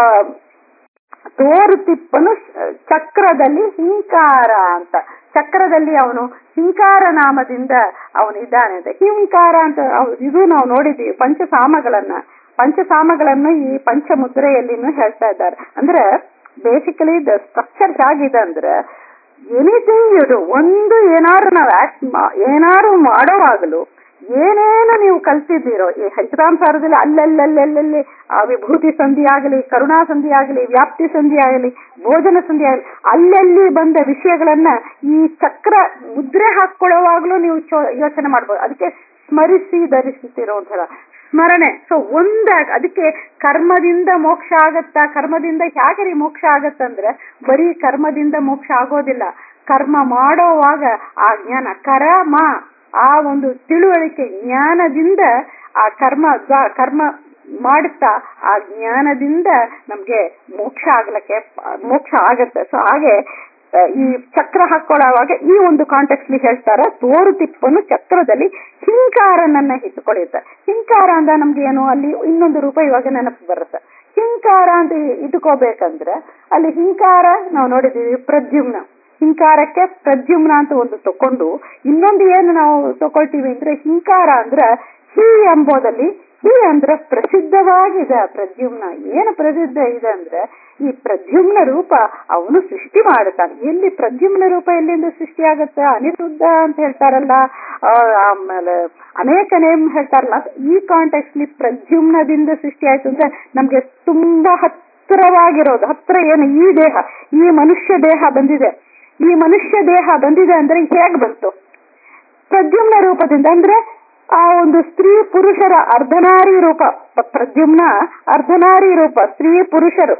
ತೋರುತಿಪ್ಪನು ಚಕ್ರದಲ್ಲಿ ಹಿಂಕಾರ ಅಂತ ಚಕ್ರದಲ್ಲಿ ಅವನು ಹಿಂಕಾರ ನಾಮದಿಂದ ಅವನು ಇದ್ದಾನೆ ಅಂತ ಹಿಂಕಾರ ಅಂತ ಅವ್- ಇದು ನಾವು ನೋಡಿದ್ದೀವಿ ಪಂಚಸಾಮಗಳನ್ನ ಪಂಚಸಾಮಗಳನ್ನು ಈ ಪಂಚಮುದ್ರೆಯಲ್ಲಿನೂ ಹೇಳ್ತಾ ಇದ್ದಾರೆ ಅಂದ್ರೆ ಬೇಸಿಕಲಿ ದ ಸ್ಟ್ರಕ್ಚರ್ ಹೇಗಿದೆ ಅಂದ್ರೆ ಎನಿಥಿಂಗ್ ಇದು ಒಂದು ಏನಾರು ನಾವು ಆಕ್ಟ್ ಏನಾರು ಮಾಡೋವಾಗಲು ಏನೇನು ನೀವು ಕಲ್ತಿದ್ದೀರೋ ಈ ಹೈತಾಂಸಾರದಲ್ಲಿ ಅಲ್ಲಲ್ಲಲ್ಲಲ್ಲಿ ಆ ವಿಭೂತಿ ಸಂಧಿ ಆಗಲಿ ಕರುಣಾ ಸಂಧಿ ಆಗಲಿ ವ್ಯಾಪ್ತಿ ಸಂಧಿ ಆಗಲಿ ಭೋಜನ ಸಂಧಿ ಆಗಲಿ ಅಲ್ಲಲ್ಲಿ ಬಂದ ವಿಷಯಗಳನ್ನ ಈ ಚಕ್ರ ಮುದ್ರೆ ಹಾಕೊಳ್ಳುವಾಗ್ಲೂ ನೀವು ಚೋ- ಯೋಚನೆ ಮಾಡ್ಬೋದು ಅದಕ್ಕೆ ಸ್ಮರಿಸಿ ಧರಿಸುತ್ತಿರೋ ಒಂಥರ ಸ್ಮರಣೆ ಸೊ ಒಂದಾಗ ಅದಕ್ಕೆ ಕರ್ಮದಿಂದ ಮೋಕ್ಷ ಆಗತ್ತಾ ಕರ್ಮದಿಂದ ಹೇಗೆ ರೀ ಮೋಕ್ಷ ಆಗತ್ತಂದ್ರೆ ಬರೀ ಕರ್ಮದಿಂದ ಮೋಕ್ಷ ಆಗೋದಿಲ್ಲ ಕರ್ಮ ಮಾಡೋವಾಗ ಆ ಜ್ಞಾನ ಕರ್ಮ ಆ ಒಂದು ತಿಳುವಳಿಕೆ ಜ್ಞಾನದಿಂದ ಆ ಕರ್ಮ ದ್ವಾ- ಕರ್ಮ ಮಾಡುತ್ತಾ ಆ ಜ್ಞಾನದಿಂದ ನಮ್ಗೆ ಮೋಕ್ಷ ಆಗ್ಲಿಕ್ಕೆ ಮೋಕ್ಷ ಆಗತ್ತೆ ಸೊ ಹಾಗೆ ಆ, ಈ ಚಕ್ರ ಹಾಕೊಳ್ಳುವಾಗ ಈ ಒಂದು ಕಾಂಟೆಕ್ಸ್ಟ್ ಹೇಳ್ತಾರ ತೋರು ತಿಪ್ಪನು ಚಕ್ರದಲ್ಲಿ ಹಿಂಕಾರನನ್ನ ಇಟ್ಕೊಳ್ಳುತ್ತೆ ಹಿಂಕಾರ ಅಂದ ನಮ್ಗೆ ಏನು ಅಲ್ಲಿ ಇನ್ನೊಂದು ರೂಪ ಇವಾಗ ನೆನಪು ಬರುತ್ತೆ ಹಿಂಕಾರ ಅಂತ ಇಟ್ಕೋಬೇಕಂದ್ರೆ ಅಲ್ಲಿ ಹಿಂಕಾರ ನಾವು ನೋಡಿದೀವಿ ಪ್ರದ್ಯುಮ್ನ ಹಿಂಕಾರಕ್ಕೆ ಪ್ರದ್ಯುಮ್ನ ಅಂತ ಒಂದು ತಕೊಂಡು ಇನ್ನೊಂದು ಏನು ನಾವು ತಗೊಳ್ತೀವಿ ಅಂದ್ರೆ ಹಿಂಕಾರ ಅಂದ್ರೆ ಹಿ ಎಂಬುದಲ್ಲಿ ಹಿ ಅಂದ್ರೆ ಪ್ರಸಿದ್ಧವಾಗಿದೆ ಪ್ರದ್ಯುಮ್ನ ಏನು ಪ್ರಸಿದ್ಧ ಇದೆ ಅಂದ್ರೆ ಈ ಪ್ರದ್ಯುಮ್ನ ರೂಪ ಅವನು ಸೃಷ್ಟಿ ಮಾಡುತ್ತಾನೆ ಎಲ್ಲಿ ಪ್ರದ್ಯುಮ್ನ ರೂಪ ಎಲ್ಲಿಂದ ಸೃಷ್ಟಿ ಆಗುತ್ತೆ ಅನಿರುದ್ಧ ಅಂತ ಹೇಳ್ತಾರಲ್ಲ ಆ, ಆಮೇಲೆ ಅನೇಕ ನೇಮ್ ಹೇಳ್ತಾರಲ್ಲ ಈ ಕಾಂಟೆಕ್ಸ್ಟ್ ಲಿ ಪ್ರದ್ಯುಮ್ನದಿಂದ ಸೃಷ್ಟಿ ಆಯ್ತು ಅಂದ್ರೆ ನಮ್ಗೆ ತುಂಬಾ ಹತ್ತಿರವಾಗಿರೋದು ಹತ್ತಿರ ಏನು ಈ ದೇಹ ಈ ಮನುಷ್ಯ ದೇಹ ಬಂದಿದೆ ಈ ಮನುಷ್ಯ ದೇಹ ಬಂದಿದೆ ಅಂದ್ರೆ ಹೇಗ್ ಬಂತು ಪ್ರದ್ಯುಮ್ನ ರೂಪದಿಂದ ಅಂದ್ರೆ ಆ ಒಂದು ಸ್ತ್ರೀ ಪುರುಷರ ಅರ್ಧನಾರಿ ರೂಪ ಪ- ಪ್ರದ್ಯುಮ್ನ ಅರ್ಧನಾರಿ ರೂಪ ಸ್ತ್ರೀ ಪುರುಷರು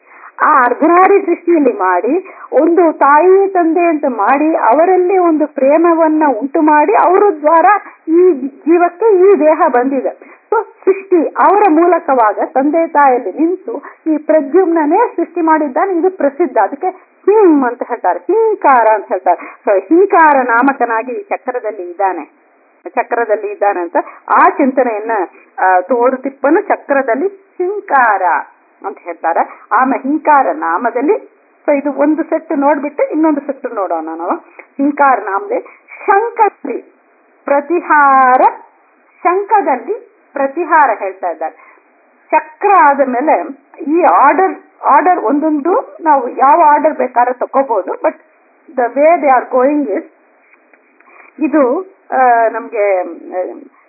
ಆ ಅರ್ಧನಾರಿ ಸೃಷ್ಟಿಯಲ್ಲಿ ಮಾಡಿ ಒಂದು ತಾಯಿ ತಂದೆ ಅಂತ ಮಾಡಿ ಅವರಲ್ಲಿ ಒಂದು ಪ್ರೇಮವನ್ನ ಉಂಟು ಮಾಡಿ ಅವರ ದ್ವಾರ ಈ ಜೀವಕ್ಕೆ ಈ ದೇಹ ಬಂದಿದೆ ಸೊ ಸೃಷ್ಟಿ ಅವರ ಮೂಲಕವಾಗ ತಂದೆ ತಾಯಲ್ಲಿ ನಿಂತು ಈ ಪ್ರದ್ಯುಮ್ನೇ ಸೃಷ್ಟಿ ಮಾಡಿದ್ದಾನೆ ಇದು ಪ್ರಸಿದ್ಧ ಅದಕ್ಕೆ ಹಿಂ ಅಂತ ಹೇಳ್ತಾರೆ ಹಿಂಕಾರ ಅಂತ ಹೇಳ್ತಾರೆ ಸೊ ಹಿಂಕಾರ ನಾಮಕನಾಗಿ ಈ ಚಕ್ರದಲ್ಲಿ ಇದ್ದಾನೆ ಚಕ್ರದಲ್ಲಿ ಇದ್ದಾನೆ ಅಂತ ಆ ಚಿಂತನೆಯನ್ನ ಆ, ತೋರು ತಿಪ್ಪನು ಚಕ್ರದಲ್ಲಿ ಹಿಂಕಾರ ಅಂತ ಹೇಳ್ತಾರೆ ಆಮೇಲೆ ಹಿಂಕಾರ ನಾಮದಲ್ಲಿ ಸೊ ಇದು ಒಂದು ಸೆಟ್ ನೋಡ್ಬಿಟ್ಟು ಇನ್ನೊಂದು ಸೆಟ್ ನೋಡೋಣ ನಾವು ಹಿಂಕಾರ ನಾಮದಲ್ಲಿ ಶಂಕರಿ ಪ್ರತಿಹಾರ ಶಂಕದಲ್ಲಿ ಪ್ರತಿಹಾರ ಹೇಳ್ತಾ ಇದ್ದಾರೆ ಚಕ್ರ ಆದ ಮೇಲೆ ಈ ಆರ್ಡರ್ ಆರ್ಡರ್ ಒಂದೊಂದು ನಾವು ಯಾವ ಆರ್ಡರ್ ಬೇಕಾದ್ರೆ ತಗೋಬಹುದು but the way they are going is ಇದು ಆ, ನಮ್ಗೆ ಆ,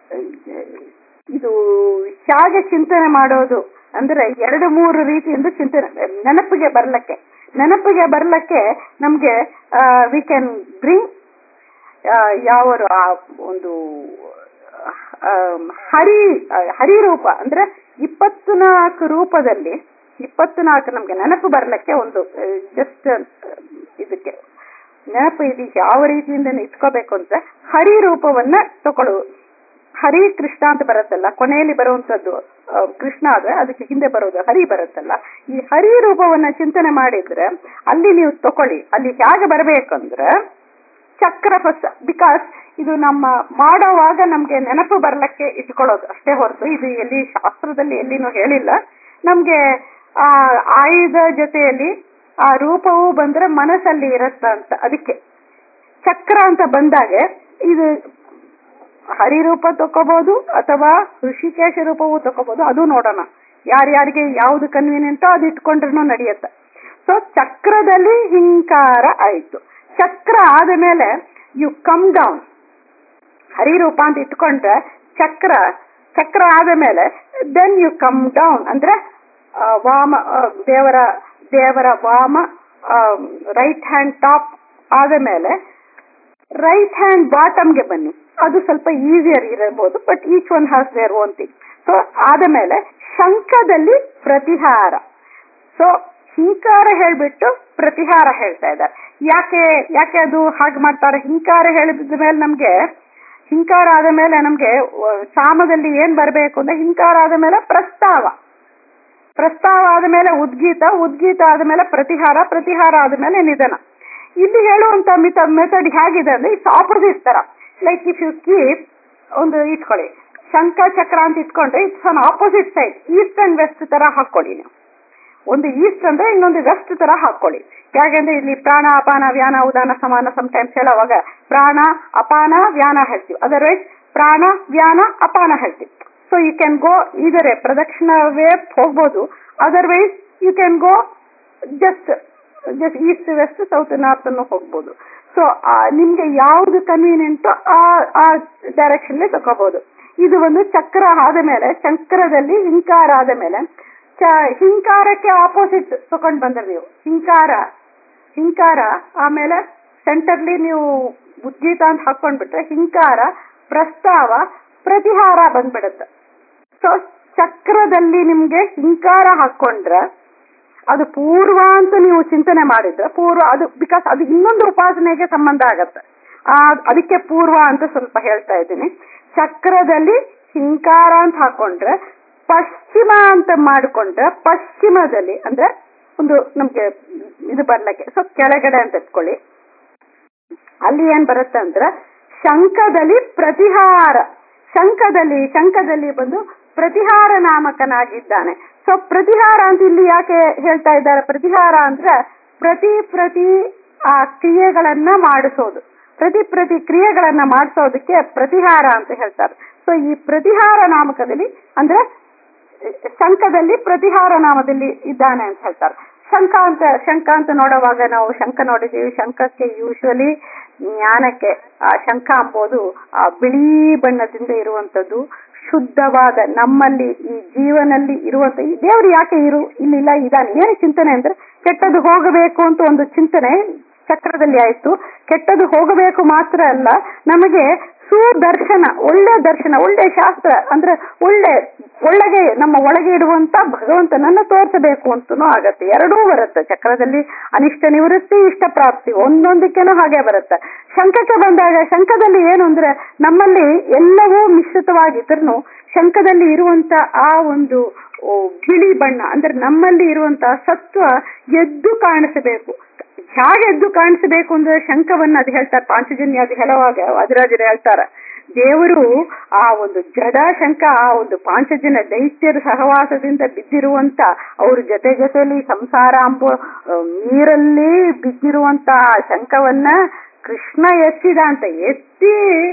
ಇದು ಹೇಗೆ ಚಿಂತನೆ ಮಾಡೋದು ಅಂದ್ರೆ ಎರಡು ಮೂರು ರೀತಿಯಿಂದ ಚಿಂತನೆ ನೆನಪಿಗೆ ಬರ್ಲಕ್ಕೆ ನೆನಪಿಗೆ ಬರ್ಲಕ್ಕೆ ನಮ್ಗೆ ವಿ ಕ್ಯಾನ್ ಬ್ರಿಂಗ್ ಯಾವ ಆ ಒಂದು ಆ, ಹರಿ ಆ, ಹರಿರೂಪ ಅಂದ್ರೆ ಇಪ್ಪತ್ನಾಲ್ಕು ರೂಪದಲ್ಲಿ ಇಪ್ಪತ್ನಾಲ್ಕು ನಮ್ಗೆ ನೆನಪು ಬರ್ಲಿಕ್ಕೆ ಒಂದು ಜಸ್ಟ್ ಇದಕ್ಕೆ ನೆನಪು ಇದು ಯಾವ ರೀತಿಯಿಂದ ಇಟ್ಕೋಬೇಕು ಅಂತ ಹರಿ ರೂಪವನ್ನ ತಗೊಳ್ಳು ಹರಿ ಕೃಷ್ಣ ಅಂತ ಬರುತ್ತಲ್ಲ ಕೊನೆಯಲ್ಲಿ ಬರುವಂತದ್ದು ಆ, ಕೃಷ್ಣ ಆದ್ರೆ ಅದಕ್ಕೆ ಹಿಂದೆ ಬರೋದು ಹರಿ ಬರುತ್ತಲ್ಲ ಈ ಹರಿ ರೂಪವನ್ನ ಚಿಂತನೆ ಮಾಡಿದ್ರೆ ಅಲ್ಲಿ ನೀವು ತಕೊಳ್ಳಿ ಅಲ್ಲಿ ಹೇಗೆ ಬರಬೇಕಂದ್ರೆ ಚಕ್ರ ಹೊಸ ಬಿಕಾಸ್ ಇದು ನಮ್ಮ ಮಾಡೋವಾಗ ನಮ್ಗೆ ನೆನಪು ಬರ್ಲಕ್ಕೆ ಇಟ್ಕೊಳ್ಳೋದು ಅಷ್ಟೇ ಹೊರತು ಇದು ಎಲ್ಲಿ ಶಾಸ್ತ್ರದಲ್ಲಿ ಎಲ್ಲಿನೂ ಹೇಳಿಲ್ಲ ನಮ್ಗೆ ಆ ಆಯುಧ ಜೊತೆಯಲ್ಲಿ ಆ ರೂಪವು ಬಂದ್ರೆ ಮನಸ್ಸಲ್ಲಿ ಇರತ್ತ ಅಂತ ಅದಕ್ಕೆ ಚಕ್ರ ಅಂತ ಬಂದಾಗ ಇದು ಹರಿರೂಪ ತಕೋಬಹುದು ಅಥವಾ ಋಷಿಕೇಶ ರೂಪವು ತಕೋಬಹುದು ಅದು ನೋಡೋಣ ಯಾರ್ಯಾರಿಗೆ ಯಾವ್ದು ಕನ್ವೀನಿಯಂಟೋ ಅದು ಇಟ್ಕೊಂಡ್ರೂ ನಡೆಯುತ್ತೆ ಸೊ ಚಕ್ರದಲ್ಲಿ ಹಿಂಕಾರ ಆಯ್ತು ಚಕ್ರ ಆದ ಮೇಲೆ ಯು ಕಮ್ ಡೌನ್ ಹರಿರೂಪ ಅಂತ ಇಟ್ಕೊಂಡ್ರೆ ಚಕ್ರ ಚಕ್ರ ಆದ ಮೇಲೆ ದೆನ್ ಯು ಕಮ್ ಡೌನ್ ಅಂದ್ರೆ ಆ, ವಾಮ ಆ, ದೇವರ ದೇವರ ವಾಮ ರೈಟ್ ಹ್ಯಾಂಡ್ ಟಾಪ್ ಆದ ಮೇಲೆ ರೈಟ್ ಹ್ಯಾಂಡ್ ಬಾಟಮ್ಗೆ ಬನ್ನಿ ಅದು ಸ್ವಲ್ಪ ಈಸಿಯರ್ ಇರಬಹುದು but each one has their own thing so ಆದ ಮೇಲೆ ಶಂಖದಲ್ಲಿ ಪ್ರತಿಹಾರ ಸೊ ಹಿಂಕಾರ ಹೇಳ್ಬಿಟ್ಟು ಪ್ರತಿಹಾರ ಹೇಳ್ತಾ ಇದ್ದಾರೆ ಯಾಕೆ ಯಾಕೆ ಅದು ಹಾಗೆ ಮಾಡ್ತಾರೆ ಹಿಂಕಾರ ಹೇಳಿದ ಮೇಲೆ ನಮ್ಗೆ ಹಿಂಕಾರ ಆದ ಮೇಲೆ ನಮ್ಗೆ ಆ, ಸಾಮದಲ್ಲಿ ಏನ್ ಬರಬೇಕು ಅಂದ್ರೆ ಹಿಂಕಾರ ಆದ ಮೇಲೆ ಪ್ರಸ್ತಾವ ಪ್ರಸ್ತಾವ ಆದ ಮೇಲೆ ಉದ್ಗೀತ ಉದ್ಗೀತ ಆದ ಮೇಲೆ ಪ್ರತಿಹಾರ ಪ್ರತಿಹಾರ ಆದ ಮೇಲೆ ನಿಧನ ಇಲ್ಲಿ ಹೇಳುವಂತ ಮಿತ ಮೆಥಡ್ ಹೇಗಿದೆ ಅಂದ್ರೆ ಇಟ್ಸ್ ಆಪೋಸಿಟ್ ತರ ಲೈಕ್ ಇಫ್ ಯು ಕೀಪ್ ಒಂದು ಇಟ್ಕೊಳ್ಳಿ ಶಂಕ ಚಕ್ರ ಅಂತ ಇಟ್ಕೊಂಡ್ರೆ it's an opposite side east and west ತರ ಹಾಕೊಳ್ಳಿ ನೀವು ಒಂದು ಈಸ್ಟ್ ಅಂದ್ರೆ ಇನ್ನೊಂದು ವೆಸ್ಟ್ ತರ ಹಾಕೊಳ್ಳಿ ಯಾಕೆಂದ್ರೆ ಇಲ್ಲಿ ಪ್ರಾಣ ಅಪಾನ ವ್ಯಾನ ಉದಾನ ಸಮಾನ ಸಮಟೈಮ್ಸ್ ಹೇಳುವಾಗ ಪ್ರಾಣ ಅಪಾನ ವ್ಯಾನ ಹೇಳ್ತೀವಿ ಅದರ್ವೈಸ್ ಪ್ರಾಣ ವ್ಯಾನ ಅಪಾನ ಹೇಳ್ತೀವಿ ಸೊ ಯು ಕ್ಯಾನ್ ಗೋ ಇದರೇ ಪ್ರದಕ್ಷಿಣ ವೇ ಹೋಗ್ಬೋದು otherwise you can go just just east west south north ಅನ್ನು ಹೋಗ್ಬೋದು ಸೊ ನಿಮ್ಗೆ ಯಾವ್ದು ಕನ್ವೀನಿಯಂಟೋ ಆ ಆ ಡೈರೆಕ್ಷನ್ ತಗೋಬಹುದು ಇದು ಒಂದು ಚಕ್ರ ಆದ ಮೇಲೆ ಚಕ್ರದಲ್ಲಿ ಹಿಂಕಾರ ಆದ ಮೇಲೆ ಚ- ಹಿಂಕಾರಕ್ಕೆ ಆಪೋಸಿಟ್ ತಕೊಂಡ್ ಬಂದ್ರೆ ನೀವು ಹಿಂಕಾರ ಹಿಂಕಾರ ಆಮೇಲೆ ಸೆಂಟರ್ಲಿ ನೀವು ಉದ್ಗೀತ ಅಂತ ಹಾಕೊಂಡ್ಬಿಟ್ರೆ ಹಿಂಕಾರ ಪ್ರಸ್ತಾವ ಪ್ರತಿಹಾರ ಬಂದ್ಬಿಡುತ್ತೆ ಸೊ ಚಕ್ರದಲ್ಲಿ ನಿಮ್ಗೆ ಹಿಂಕಾರ ಹಾಕೊಂಡ್ರೆ ಅದು ಪೂರ್ವ ಅಂತ ನೀವು ಚಿಂತನೆ ಮಾಡಿದ್ರೆ ಪೂರ್ವ ಅದು ಬಿಕಾಸ್ ಅದು ಇನ್ನೊಂದು ಉಪಾಸನೆಗೆ ಸಂಬಂಧ ಆಗತ್ತೆ ಆ ಅದಕ್ಕೆ ಪೂರ್ವ ಅಂತ ಸ್ವಲ್ಪ ಹೇಳ್ತಾ ಇದ್ದೀನಿ ಚಕ್ರದಲ್ಲಿ ಹಿಂಕಾರ ಅಂತ ಹಾಕೊಂಡ್ರೆ ಪಶ್ಚಿಮ ಅಂತ ಮಾಡಿಕೊಂಡ್ರೆ ಪಶ್ಚಿಮದಲ್ಲಿ ಅಂದ್ರೆ ಒಂದು ನಮ್ಗೆ ಇದು ಬರ್ಲಕ್ಕೆ ಸೊ ಕೆಳಗಡೆ ಅಂತ ಇಟ್ಕೊಳ್ಳಿ ಅಲ್ಲಿ ಏನ್ ಬರುತ್ತೆ ಅಂದ್ರೆ ಶಂಖದಲ್ಲಿ ಪ್ರತಿಹಾರ ಶಂಖದಲ್ಲಿ ಶಂಖದಲ್ಲಿ ಬಂದು ಪ್ರತಿಹಾರ ನಾಮಕನಾಗಿದ್ದಾನೆ ಸೊ ಪ್ರತಿಹಾರ ಅಂತ ಇಲ್ಲಿ ಯಾಕೆ ಹೇಳ್ತಾ ಇದ್ದಾರೆ ಪ್ರತಿಹಾರ ಅಂದ್ರೆ ಪ್ರತಿ ಪ್ರತಿ ಆ ಕ್ರಿಯೆಗಳನ್ನ ಮಾಡಿಸೋದು ಪ್ರತಿ ಪ್ರತಿ ಕ್ರಿಯೆಗಳನ್ನ ಮಾಡಿಸೋದಕ್ಕೆ ಪ್ರತಿಹಾರ ಅಂತ ಹೇಳ್ತಾರೆ ಸೊ ಈ ಪ್ರತಿಹಾರ ನಾಮಕದಲ್ಲಿ ಅಂದ್ರೆ ಶಂಖದಲ್ಲಿ ಪ್ರತಿಹಾರ ನಾಮದಲ್ಲಿ ಇದ್ದಾನೆ ಅಂತ ಹೇಳ್ತಾರೆ ಶಂಖ ಅಂತ ಶಂಖ ಅಂತ ನೋಡುವಾಗ ನಾವು ಶಂಖ ನೋಡಿದೀವಿ ಶಂಖಕ್ಕೆ ಯೂಶುವಲಿ ಜ್ಞಾನಕ್ಕೆ ಆ ಶಂಖ ಅಂಬೋದು ಆ ಬಿಳಿ ಬಣ್ಣದಿಂದ ಇರುವಂತದ್ದು ಶುದ್ಧವಾದ ನಮ್ಮಲ್ಲಿ ಈ ಜೀವನಲ್ಲಿ ಇರುವಂತ ಈ ದೇವರು ಯಾಕೆ ಇರು ಇಲ್ಲಿಲ್ಲ ಇದಾನೆ ಏನು ಚಿಂತನೆ ಅಂದ್ರೆ ಕೆಟ್ಟದ್ದು ಹೋಗಬೇಕು ಅಂತ ಒಂದು ಚಿಂತನೆ ಚಕ್ರದಲ್ಲಿ ಆಯ್ತು ಕೆಟ್ಟದ್ದು ಹೋಗಬೇಕು ಮಾತ್ರ ಅಲ್ಲ ನಮಗೆ ಸುದರ್ಶನ ಒಳ್ಳೆ ದರ್ಶನ ಒಳ್ಳೆ ಶಾಸ್ತ್ರ ಅಂದ್ರೆ ಒಳ್ಳೆ ಒಳಗೆ ನಮ್ಮ ಒಳಗೆ ಇಡುವಂತ ಭಗವಂತನನ್ನ ತೋರಿಸಬೇಕು ಅಂತನೂ ಆಗತ್ತೆ ಎರಡೂ ಬರುತ್ತೆ ಚಕ್ರದಲ್ಲಿ ಅನಿಷ್ಟ ನಿವೃತ್ತಿ ಇಷ್ಟ ಪ್ರಾಪ್ತಿ ಒಂದೊಂದಕ್ಕೇನೂ ಹಾಗೆ ಬರುತ್ತೆ ಶಂಖಕ್ಕೆ ಬಂದಾಗ ಶಂಖದಲ್ಲಿ ಏನು ಅಂದ್ರೆ ನಮ್ಮಲ್ಲಿ ಎಲ್ಲವೂ ಮಿಶ್ರಿತವಾಗಿದ್ರು ಶಂಖದಲ್ಲಿ ಇರುವಂತ ಆ ಒಂದು ಬಿಳಿ ಬಣ್ಣ ಅಂದ್ರೆ ನಮ್ಮಲ್ಲಿ ಇರುವಂತ ಸತ್ವ ಎದ್ದು ಕಾಣಿಸಬೇಕು ಹೇಗೆ ಎದ್ದು ಕಾಣಿಸಬೇಕು ಅಂದ್ರೆ ಶಂಖವನ್ನ ಅದು ಹೇಳ್ತಾರೆ ಪಾಂಚಜನ್ಯ ಅದು ಹೇಳುವಾಗ ವಾದಿರಾಜರು ಹೇಳ್ತಾರೆ ದೇವರು ಆ ಒಂದು ಜಡ ಶಂಖ ಆ ಒಂದು ಪಾಂಚಜನ ದೈತ್ಯರ ಸಹವಾಸದಿಂದ ಬಿದ್ದಿರುವಂತ ಅವ್ರ ಜೊತೆ ಜೊತೆಲಿ ಸಂಸಾರ ಅಂಬ ನೀರಲ್ಲಿ ಬಿದ್ದಿರುವಂತ ಆ ಶಂಖವನ್ನ ಕೃಷ್ಣ ಎತ್ತಿದ ಅಂತ ಎತ್ತಿ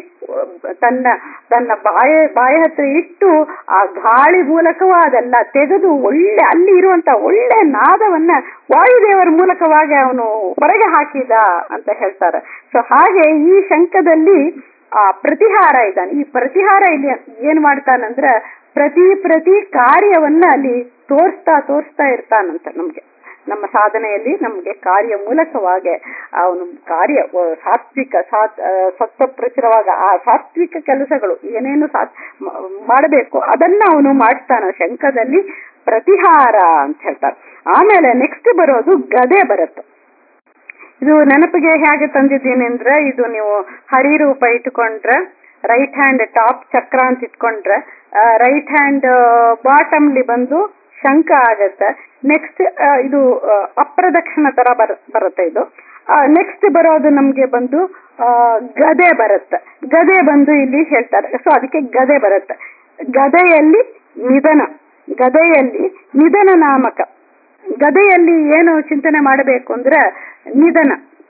ತನ್ನ ತನ್ನ ಬಾಯ ಬಾಯ ಹತ್ರ ಇಟ್ಟು ಆ ಗಾಳಿ ಮೂಲಕವೂ ಅದೆಲ್ಲ ತೆಗೆದು ಒಳ್ಳೆ ಅಲ್ಲಿ ಇರುವಂತ ಒಳ್ಳೆ ನಾದವನ್ನ ವಾಯುದೇವರ ಮೂಲಕವಾಗಿ ಅವನು ಹೊರಗೆ ಹಾಕಿದ ಅಂತ ಹೇಳ್ತಾರೆ ಸೊ ಹಾಗೆ ಈ ಶಂಖದಲ್ಲಿ ಆ ಪ್ರತಿಹಾರ ಇದ್ದಾನೆ ಈ ಪ್ರತಿಹಾರ ಇಲ್ಲಿ ಏನ್ ಮಾಡ್ತಾನಂದ್ರ ಪ್ರತಿ ಪ್ರತಿ ಕಾರ್ಯವನ್ನ ಅಲ್ಲಿ ತೋರಿಸ್ತಾ ತೋರಿಸ್ತಾ ಇರ್ತಾನಂತ ನಮ್ಗೆ ನಮ್ಮ ಸಾಧನೆಯಲ್ಲಿ ನಮ್ಗೆ ಕಾರ್ಯ ಮೂಲಕವಾಗಿ ಅವನು ಕಾರ್ಯ ಸಾತ್ವಿಕ ಸಾತ್ ಸತ್ವ ಪ್ರಚುರವಾಗ ಆ ಸಾತ್ವಿಕ ಕೆಲಸಗಳು ಏನೇನು ಸಾತ್ ಮಾಡಬೇಕು ಅದನ್ನ ಅವನು ಮಾಡ್ತಾನ ಶಂಖದಲ್ಲಿ ಪ್ರತಿಹಾರ ಅಂತ ಹೇಳ್ತಾರೆ ಆಮೇಲೆ ನೆಕ್ಸ್ಟ್ ಬರೋದು ಗದೆ ಬರುತ್ತೆ ಇದು ನೆನಪಿಗೆ ಹೇಗೆ ತಂದಿದ್ದೀನಿ ಅಂದ್ರೆ ಇದು ನೀವು ಹರಿರೂಪ ಇಟ್ಕೊಂಡ್ರೆ ರೈಟ್ ಹ್ಯಾಂಡ್ ಟಾಪ್ ಚಕ್ರ ಅಂತ ಇಟ್ಕೊಂಡ್ರೆ ರೈಟ್ ಹ್ಯಾಂಡ್ ಬಾಟಮ್ಲಿ ಬಂದು ಶಂಕ ಆಗತ್ತೆ ನೆಕ್ಸ್ಟ್ ಇದು ಅಪ್ರದಕ್ಷಿಣ ತರ ಬರ ಬರುತ್ತೆ ಇದು ನೆಕ್ಸ್ಟ್ ಬರೋದು ನಮ್ಗೆ ಬಂದು ಗದೆ ಬರುತ್ತೆ ಗದೆ ಬಂದು ಇಲ್ಲಿ ಹೇಳ್ತಾರೆ ಸೊ ಅದಕ್ಕೆ ಗದೆ ಬರುತ್ತೆ ಗದೆಯಲ್ಲಿ ನಿಧನ ಗದೆಯಲ್ಲಿ ನಿಧನ ನಾಮಕ ಗದೆಯಲ್ಲಿ ಏನು ಚಿಂತನೆ ಮಾಡಬೇಕು ಅಂದ್ರೆ ನಿಧನ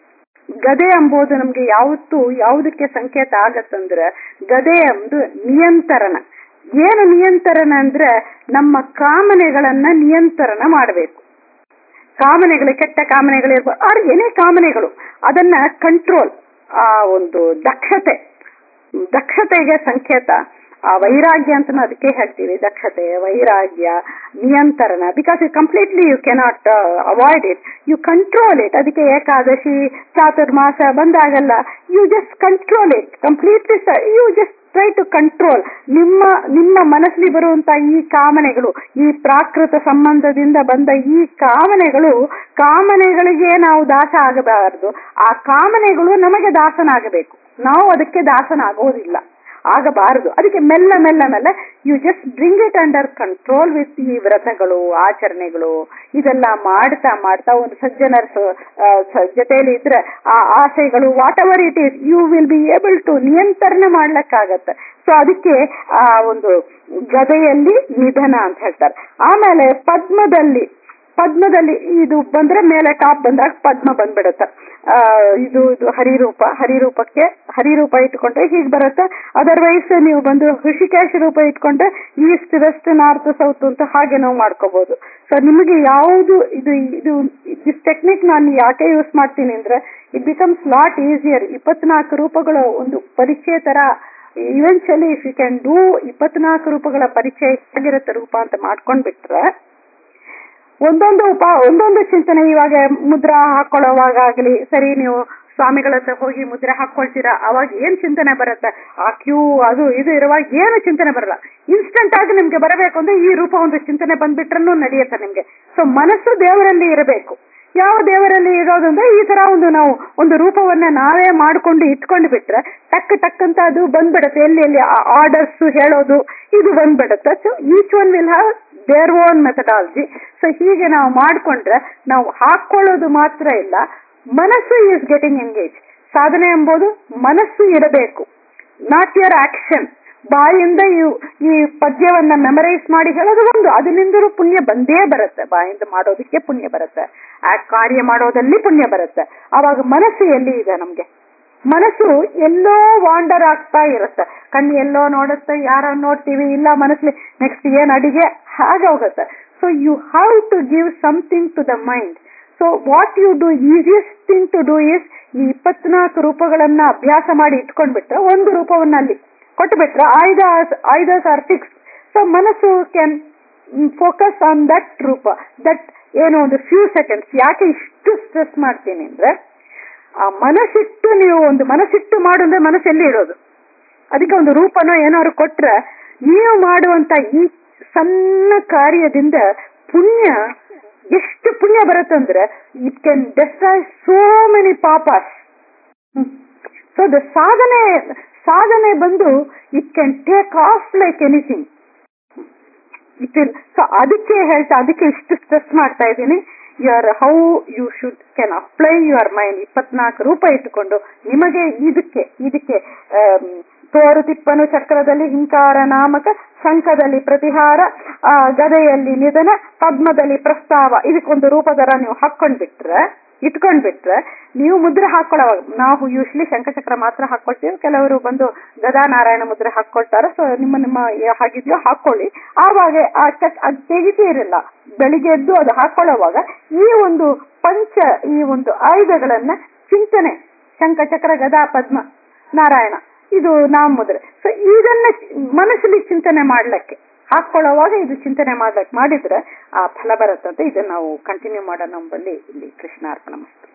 ಗದೆ ಎಂಬುದು ನಮ್ಗೆ ಯಾವತ್ತು ಯಾವುದಕ್ಕೆ ಸಂಕೇತ ಆಗತ್ತಂದ್ರೆ ಗದೆ ಎಂಬುದು ನಿಯಂತ್ರಣ ಏನು ನಿಯಂತ್ರಣ ಅಂದ್ರೆ ನಮ್ಮ ಕಾಮನೆಗಳನ್ನ ನಿಯಂತ್ರಣ ಮಾಡಬೇಕು ಕಾಮನೆಗಳು ಕೆಟ್ಟ ಕಾಮನೆಗಳಿರ್ಬೋದು ಆರ್ ಏನೇ ಕಾಮನೆಗಳು ಅದನ್ನ ಕಂಟ್ರೋಲ್ ಆ ಒಂದು ದಕ್ಷತೆ ದಕ್ಷತೆಗೆ ಸಂಕೇತ ಆ ವೈರಾಗ್ಯ ಅಂತ ಅದಕ್ಕೆ ಹೇಳ್ತೀವಿ ದಕ್ಷತೆ ವೈರಾಗ್ಯ ನಿಯಂತ್ರಣ because you completely you cannot avoid it you control it ಅದಕ್ಕೆ ಏಕಾದಶಿ ಚಾತುರ್ಮಾಸ ಬಂದಾಗಲ್ಲ you just control it completely you just try to control ನಿಮ್ಮ ನಿಮ್ಮ ಮನಸ್ಸಲ್ಲಿ ಬರುವಂತ ಈ ಕಾಮನೆಗಳು ಈ ಪ್ರಾಕೃತ ಸಂಬಂಧದಿಂದ ಬಂದ ಈ ಕಾಮನೆಗಳು ಕಾಮನೆಗಳಿಗೆ ನಾವು ದಾಸ ಆಗಬಾರದು ಆ ಕಾಮನೆಗಳು ನಮಗೆ ದಾಸನಾಗಬೇಕು ನಾವು ಅದಕ್ಕೆ ದಾಸನಾಗೋದಿಲ್ಲ ಆಗಬಾರದು ಅದಕ್ಕೆ ಮೆಲ್ಲ ಮೆಲ್ಲ ಮೆಲ್ಲ you just bring it under control with ಈ ವ್ರತಗಳು ಆಚರಣೆಗಳು ಇದೆಲ್ಲ ಮಾಡ್ತಾ ಮಾಡ್ತಾ ಒಂದು ಸಜ್ಜನರ ಜೊತೆಯಲ್ಲಿ ಇದ್ರೆ ಆ ಆಸೆಗಳು whatever it is you will be able to ನಿಯಂತ್ರಣ ಮಾಡ್ಲಿಕ್ಕಾಗತ್ತೆ ಸೊ ಅದಕ್ಕೆ ಆ ಒಂದು ಗದೆಯಲ್ಲಿ ನಿಧನ ಅಂತ ಹೇಳ್ತಾರೆ ಆಮೇಲೆ ಪದ್ಮದಲ್ಲಿ ಪದ್ಮದಲ್ಲಿ ಇದು ಬಂದ್ರೆ ಮೇಲೆ ಟಾಪ್ ಬಂದಾಗ ಪದ್ಮ ಬಂದ್ಬಿಡುತ್ತೆ ಆ ಇದು ಇದು ಹರಿರೂಪ ಹರಿರೂಪಕ್ಕೆ ಹರಿರೂಪ ಇಟ್ಕೊಂಡ್ರೆ ಹೀಗೆ ಬರುತ್ತೆ ಅದರ್ವೈಸ್ ನೀವು ಬಂದು ಋಷಿಕೇಶ ರೂಪ ಇಟ್ಕೊಂಡ್ರೆ ಈಸ್ಟ್ ವೆಸ್ಟ್ ನಾರ್ತ್ ಸೌತ್ ಅಂತ ಹಾಗೆ ನಾವು ಮಾಡ್ಕೋಬಹುದು ಸೊ ನಿಮಗೆ ಯಾವುದು ಇದು ಇದು ದಿಸ್ ಟೆಕ್ನಿಕ್ ನಾನು ಯಾಕೆ ಯೂಸ್ ಮಾಡ್ತೀನಿ ಅಂದ್ರೆ ಇಟ್ ಬಿಕಮ್ಸ್ ಲಾಟ್ ಈಸಿಯರ್ ಇಪ್ಪತ್ನಾಲ್ಕು ರೂಪಗಳ ಒಂದು ಪರಿಚಯ ತರ eventually if you can do ಇಪ್ಪತ್ನಾಲ್ಕು ರೂಪಗಳ ಪರಿಚಯ ಹೇಗಿರುತ್ತೆ ರೂಪ ಅಂತ ಮಾಡ್ಕೊಂಡ್ಬಿಟ್ರೆ ಒಂದೊಂದು ಉಪ ಒಂದೊಂದು ಚಿಂತನೆ ಇವಾಗ ಮುದ್ರಾ ಹಾಕೊಳ್ಳೋವಾಗ ಆಗಲಿ ಸರಿ ನೀವು ಸ್ವಾಮಿಗಳ ಹತ್ರ ಹೋಗಿ ಮುದ್ರೆ ಹಾಕೊಳ್ತೀರಾ ಅವಾಗ ಏನ್ ಚಿಂತನೆ ಬರುತ್ತೆ ಆ ಕ್ಯೂ ಅದು ಇದು ಇರುವಾಗ ಏನು ಚಿಂತನೆ ಬರಲ್ಲ ಇನ್ಸ್ಟೆಂಟ್ ಆಗಿ ನಿಮ್ಗೆ ಬರಬೇಕು ಅಂದ್ರೆ ಈ ರೂಪ ಒಂದು ಚಿಂತನೆ ಬಂದ್ಬಿಟ್ರೂ ನಡೆಯುತ್ತೆ ನಿಮ್ಗೆ ಸೊ ಮನಸ್ಸು ದೇವರಲ್ಲಿ ಇರಬೇಕು ಯಾವ ದೇವರಲ್ಲಿ ಇರೋದು ಅಂದ್ರೆ ಈ ತರ ಒಂದು ನಾವು ಒಂದು ರೂಪವನ್ನ ನಾವೇ ಮಾಡ್ಕೊಂಡು ಇಟ್ಕೊಂಡು ಬಿಟ್ರೆ ಟಕ್ ಟಕ್ ಅಂತ ಅದು ಬಂದ್ಬಿಡುತ್ತೆ ಎಲ್ಲಿ ಎಲ್ಲಿ ಆರ್ಡರ್ಸ್ ಹೇಳೋದು ಇದು ಬಂದ್ಬಿಡುತ್ತೆ so each one will have their own methodology so ಹೀಗೆ ನಾವು ಮಾಡ್ಕೊಂಡ್ರೆ ನಾವು ಹಾಕೊಳ್ಳೋದು ಮಾತ್ರ ಇಲ್ಲ ಮನಸ್ಸು ಈಸ್ ಗೆಟಿಂಗ್ ಎಂಗೇಜ್ ಸಾಧನೆ ಎಂಬುದು ಮನಸ್ಸು ಇರಬೇಕು ನಾಟ್ ಯರ್ ಆಕ್ಷನ್ ಬಾಯಿಂದ ಈ ಈ ಪದ್ಯವನ್ನ ಮೆಮರೈಸ್ ಮಾಡಿ ಹೇಳೋದು ಒಂದು ಅದರಿಂದಲೂ ಪುಣ್ಯ ಬಂದೇ ಬರುತ್ತೆ ಬಾಯಿಂದ ಮಾಡೋದಕ್ಕೆ ಪುಣ್ಯ ಬರುತ್ತೆ ಆ ಕಾರ್ಯ ಮಾಡೋದಲ್ಲಿ ಪುಣ್ಯ ಬರುತ್ತೆ ಅವಾಗ ಮನಸ್ಸು ಎಲ್ಲಿ ಇದೆ ನಮ್ಗೆ ಮನಸ್ಸು ಎಲ್ಲೋ ವಾಂಡರ್ ಆಗ್ತಾ ಇರುತ್ತೆ ಕಣ್ಣು ಎಲ್ಲೋ ನೋಡುತ್ತೆ ಯಾರೋ ನೋಡ್ತೀವಿ ಇಲ್ಲ ಮನಸ್ಸಲ್ಲಿ ನೆಕ್ಸ್ಟ್ ಏನ್ ಅಡಿಗೆ ಹಾಗೆ ಹೋಗುತ್ತೆ so you have to give something to the mind so what you do easiest thing to do is ಈ ಇಪ್ಪತ್ನಾಲ್ಕು ರೂಪಗಳನ್ನ ಅಭ್ಯಾಸ ಮಾಡಿ ಇಟ್ಕೊಂಡ್ಬಿಟ್ರೆ ಒಂದು ರೂಪವನ್ನ ಅಲ್ಲಿ ಕೊಟ್ಟುಬಿಟ್ರೆ ಆಯ್ದ ಐದಸ್ ಆರ್ ಫಿಕ್ಸ್ ಸೊ ಮನಸ್ಸು ಕ್ಯಾನ್ ಫೋಕಸ್ ಆನ್ ದಟ್ ರೂಪ ದಟ್ ಏನು ಒಂದು ಫ್ಯೂ ಸೆಕೆಂಡ್ಸ್ ಯಾಕೆ ಇಷ್ಟು ಸ್ಟ್ರೆಸ್ ಮಾಡ್ತೀನಿ ಅಂದ್ರೆ ಆ ಮನಸ್ಸಿಟ್ಟು ನೀವು ಒಂದು ಮನಸ್ಸಿಟ್ಟು ಮಾಡು ಅಂದ್ರೆ ಮನಸ್ಸು ಎಲ್ಲಿ ಇರೋದು ಅದಕ್ಕೆ ಒಂದು ರೂಪನೋ ಏನಾದ್ರು ಕೊಟ್ರೆ ನೀವು ಮಾಡುವಂತ ಈ ಸಣ್ಣ ಕಾರ್ಯದಿಂದ ಪುಣ್ಯ ಎಷ್ಟು ಪುಣ್ಯ ಬರುತ್ತಂದ್ರೆ it can destroy so many ಪಾಪಾಸ್ ಸೊ ದ ಸಾಧನೆ ಸಾಧನೆ ಬಂದು it can take off like anything it will so ಅದಕ್ಕೆ ಹೇಳ್ತಾ ಅದಕ್ಕೆ ಇಷ್ಟು ಸ್ಟ್ರೆಸ್ ಮಾಡ್ತಾ ಇದ್ದೀನಿ your how you should can apply your mind ಇಪ್ಪತ್ನಾಲ್ಕು ರೂಪ ಇಟ್ಟುಕೊಂಡು ನಿಮಗೆ ಇದಕ್ಕೆ ಇದಕ್ಕೆ ತೋರು ತಿಪ್ಪನು ಚಕ್ರದಲ್ಲಿ ಹಿಂಕಾರ ನಾಮಕ ಶಂಖದಲ್ಲಿ ಪ್ರತಿಹಾರ ಗದೆಯಲ್ಲಿ ನಿಧನ ಪದ್ಮದಲ್ಲಿ ಪ್ರಸ್ತಾವ ಇದಕ್ಕೊಂದು ರೂಪದರ ನೀವು ಹಾಕೊಂಡ್ಬಿಟ್ರೆ ಇಟ್ಕೊಂಡ್ಬಿಟ್ರೆ ನೀವು ಮುದ್ರೆ ಹಾಕೊಳ್ಳೋವಾಗ ನಾವು ಯೂಶ್ಲಿ ಶಂಖಚಕ್ರ ಮಾತ್ರ ಹಾಕೊಳ್ತೀವಿ ಕೆಲವರು ಬಂದು ಗದಾನಾರಾಯಣ ಮುದ್ರೆ ಹಾಕೊಳ್ತಾರೆ ಸೊ ನಿಮ್ಮ ನಿಮ್ಮ ಹಾಗಿದ್ಯೋ ಹಾಕೊಳ್ಳಿ ಆವಾಗ ಆ ಚಕ್ ಅದು ತೆಗಿತೀರಿಲ್ಲ ಬೆಳಿಗ್ಗೆ ಎದ್ದು ಅದು ಹಾಕೊಳ್ಳೋವಾಗ ಈ ಒಂದು ಪಂಚ ಈ ಒಂದು ಆಯುಧಗಳನ್ನ ಚಿಂತನೆ ಶಂಖಚಕ್ರ ಗದಾ ಪದ್ಮ ನಾರಾಯಣ ಇದು ನಾಮ ಮುದ್ರೆ ಸೊ ಇದನ್ನ ಮನಸ್ಸಲ್ಲಿ ಚಿಂತನೆ ಮಾಡ್ಲಿಕ್ಕೆ ಹಾಕೊಳ್ಳೋವಾಗ ಇದು ಚಿಂತನೆ ಮಾಡ್ಲಿಕ್ಕೆ ಮಾಡಿದ್ರೆ ಆ ಫಲ ಬರುತ್ತಂತೆ ಇದನ್ನ ನಾವು ಕಂಟಿನ್ಯೂ ಮಾಡೋ ನಮ್ಮಲ್ಲಿ ಇಲ್ಲಿ ಕೃಷ್ಣಾರ್ಪಣ ಮಸ್ತು